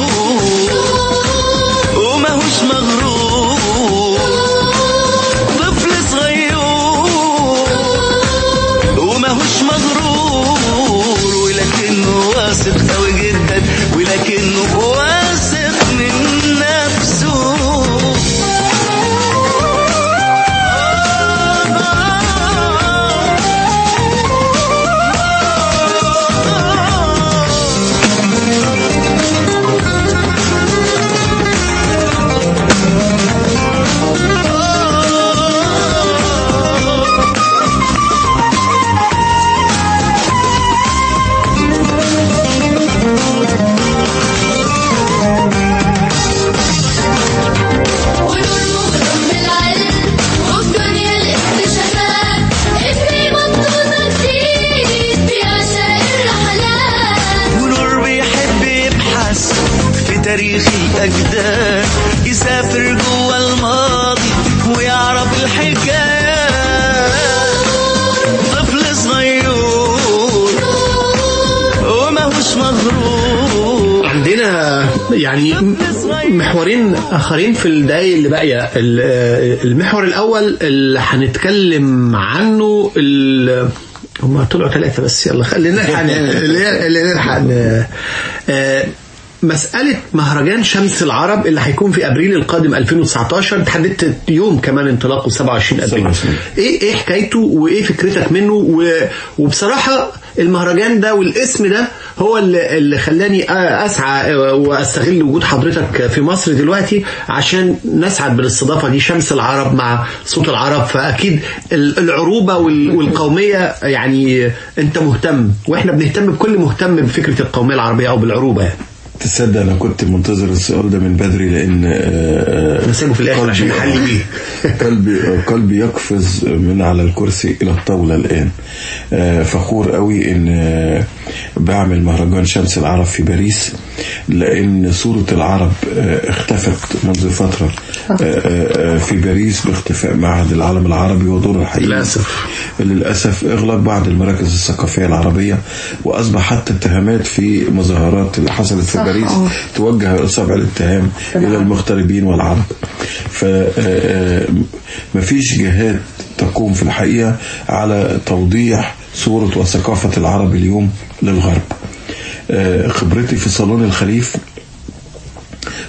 وماهوش مغرور طفل صغير وماهوش مغرور ولكنه واثق قوي جدا ولكنه واثق من نفسه ونور بالعلم وبدنيا الاكتشافات ابني بطوطة جديد بيعشق الرحلات ونور بيحب يبحث في تاريخ الأجداد يسافر جوه الماضي ويعرف الحكايات طفل صغير وماهوش مغرور عندنا يعني محورين اخرين في الدقايق اللي باقيه ال- آه، المحور الاول اللي هنتكلم عنه ال- هم طلعوا ثلاثة بس يلا خلينا نلحق ن- اللي اللي نلحق ن- آه، مسألة مهرجان شمس العرب اللي هيكون في أبريل القادم 2019 انت حددت يوم كمان انطلاقه 27 أبريل ايه ايه حكايته وايه فكرتك منه و- وبصراحة المهرجان ده والاسم ده هو اللي, اللي خلاني أ- اسعى واستغل وجود حضرتك في مصر دلوقتي عشان نسعد بالاستضافة دي شمس العرب مع صوت العرب فأكيد ال- العروبة وال- والقومية يعني انت مهتم واحنا بنهتم بكل مهتم بفكرة القومية العربية او بالعروبة يعني تصدق انا كنت منتظر السؤال ده من بدري لان انا سايبه في الاخر عشان نحلي بيه قلبي قلبي يقفز من على الكرسي الى الطاوله الان آه، فخور قوي ان آه، بعمل مهرجان شمس العرب في باريس لان صوره العرب آه، اختفت منذ فتره آه، آه، في باريس باختفاء معهد العالم العربي ودور الحقيقي للاسف للاسف اغلق بعض المراكز الثقافيه العربيه واصبح حتى اتهامات في مظاهرات اللي حصلت في صح، باريس آه. توجه اصابع الاتهام الى المغتربين والعرب فمفيش جهات تقوم في الحقيقه على توضيح صوره وثقافه العرب اليوم للغرب آه، خبرتي في صالون الخليف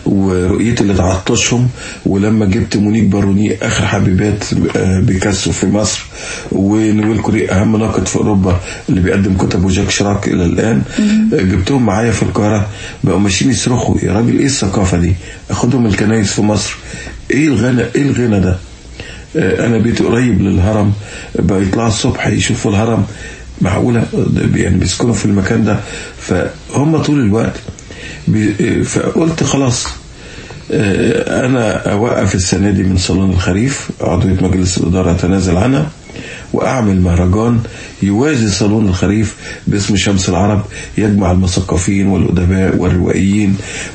ورؤيتي اللي تعطشهم ولما جبت مونيك باروني اخر حبيبات آه، بيكاسو في مصر ونويل كوري اهم ناقد في اوروبا اللي بيقدم كتب وجاك شراك الى الان آه، جبتهم معايا في القاهره بقوا ماشيين يصرخوا يا راجل ايه الثقافه دي اخدهم الكنايس في مصر ايه الغنى ايه الغنى ده آه، انا بيتي قريب للهرم بقى يطلعوا الصبح يشوفوا الهرم معقوله ده يعني بيسكنوا في المكان ده فهم طول الوقت بي- آه، فقلت خلاص آه، انا اوقف السنه دي من صالون الخريف عضويه مجلس الاداره اتنازل عنها واعمل مهرجان يوازي صالون الخريف باسم شمس العرب يجمع المثقفين والادباء والروائيين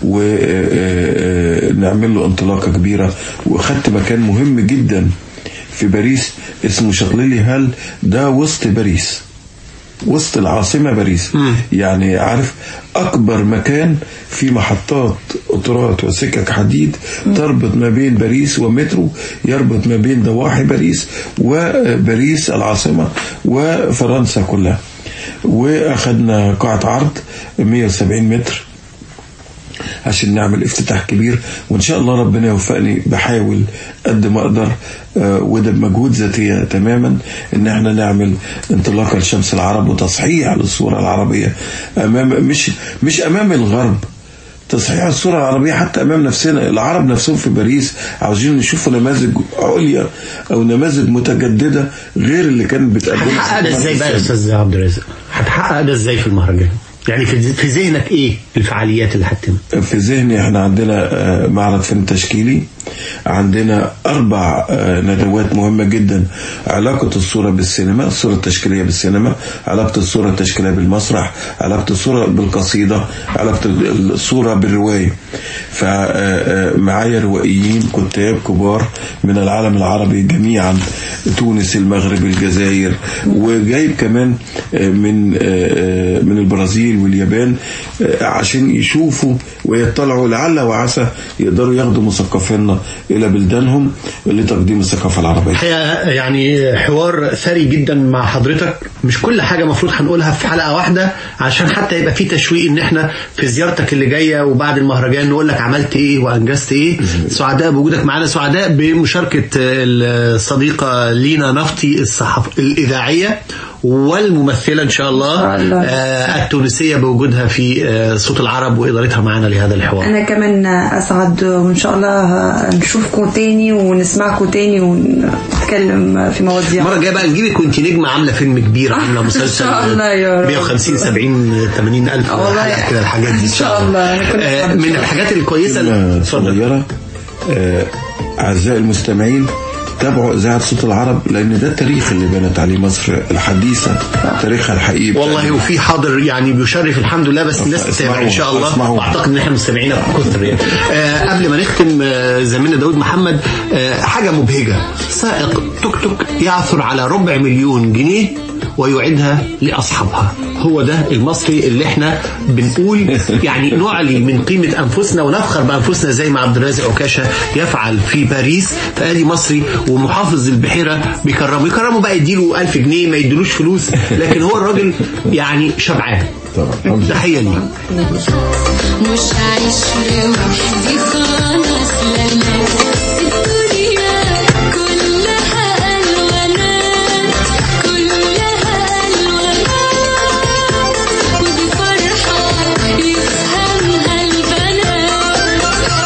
ونعمل له انطلاقه كبيره واخدت مكان مهم جدا في باريس اسمه شغللي هال ده وسط باريس وسط العاصمة باريس يعني عارف أكبر مكان في محطات قطارات وسكك حديد تربط ما بين باريس ومترو يربط ما بين ضواحي باريس وباريس العاصمة وفرنسا كلها وأخذنا قاعة عرض 170 متر عشان نعمل افتتاح كبير وان شاء الله ربنا يوفقني بحاول قد ما اقدر آه، وده بمجهود ذاتيه تماما ان احنا نعمل انطلاقه لشمس العرب وتصحيح للصوره العربيه امام مش مش امام الغرب تصحيح الصورة العربية حتى أمام نفسنا العرب نفسهم في باريس عاوزين يشوفوا نماذج عليا أو نماذج متجددة غير اللي كانت بتقدمها هتحقق ده ازاي بقى يا الإسلام. استاذ عبد الرازق هتحقق ده ازاي في المهرجان يعني في في ذهنك ايه الفعاليات اللي هتتم في ذهني احنا عندنا آه، معرض فن تشكيلي عندنا أربع آه، ندوات مهمة جدا علاقة الصورة بالسينما الصورة التشكيلية بالسينما علاقة الصورة التشكيلية بالمسرح علاقة الصورة بالقصيدة علاقة الصورة بالرواية فمعايا روائيين كتاب كبار من العالم العربي جميعا تونس المغرب الجزائر وجايب كمان آه، من آه، آه، من البرازيل واليابان آه، عشان يشوفوا ويطلعوا لعل وعسى يقدروا ياخدوا مثقفينا الى بلدانهم لتقديم الثقافه العربيه. الحقيقه يعني حوار ثري جدا مع حضرتك مش كل حاجه المفروض هنقولها في حلقه واحده عشان حتى يبقى في تشويق ان احنا في زيارتك اللي جايه وبعد المهرجان نقول لك عملت ايه وانجزت ايه سعداء بوجودك معانا سعداء بمشاركه الصديقه لينا نفطي الصحف الاذاعيه والممثله ان شاء الله آه التونسيه بوجودها في آه صوت العرب وادارتها معانا لهذا الحوار انا كمان اسعد وان شاء الله نشوفكم تاني ونسمعكم تاني ونتكلم في مواضيع المره الجايه بقى نجيبك وانت نجمه عامله فيلم كبير عامله مسلسل إن شاء الله يا رب. 150 70 80 الف والله حلقه كده الحاجات دي إن شاء الله. أنا كنت آه، إن شاء من الله. الحاجات الكويسه كلمة صغيرة آه، أعزائي المستمعين تابعوا إذاعة صوت العرب لأن ده التاريخ اللي بنت عليه مصر الحديثة تاريخها الحقيقي والله وفي حاضر يعني بيشرف الحمد لله بس الناس تتابع ان شاء الله اسمعوا. واعتقد ان احنا مستمعين بكثر يعني آه قبل ما نختم آه زميلنا داود محمد آه حاجه مبهجه سائق توك توك يعثر على ربع مليون جنيه ويعيدها لاصحابها هو ده المصري اللي احنا بنقول يعني نعلي من قيمه انفسنا ونفخر بانفسنا زي ما عبد الرازق عكاشه يفعل في باريس فادي مصري ومحافظ البحيره بيكرمه يكرمه بقى يديله 1000 جنيه ما يديلوش فلوس لكن هو الراجل يعني شبعان تحيه ليه مش عايش لوحدي خالص لما الدنيا كلها ألوانات كلها ألوانات ودي فرحة يفهمها البنات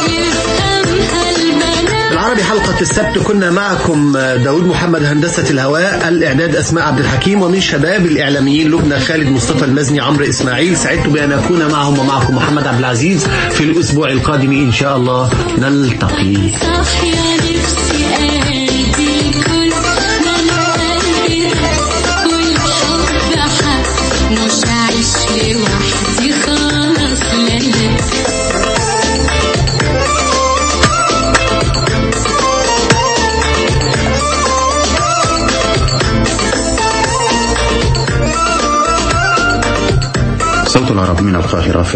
يفهمها البنات العربي حلقة السبت كنا معكم داود محمد هندسة الهواء الإعداد أسماء عبد الحكيم ومن شباب الإعلاميين لبنى خالد مصطفى المزني عمرو إسماعيل سعدت بأن أكون معهم ومعكم محمد عبد العزيز في الأسبوع القادم إن شاء الله نلتقي صح يا نفسي أهدي كل من قلبي والحب حق مش عايش لوحدي خالص لأنك صوت العرب من القاهرة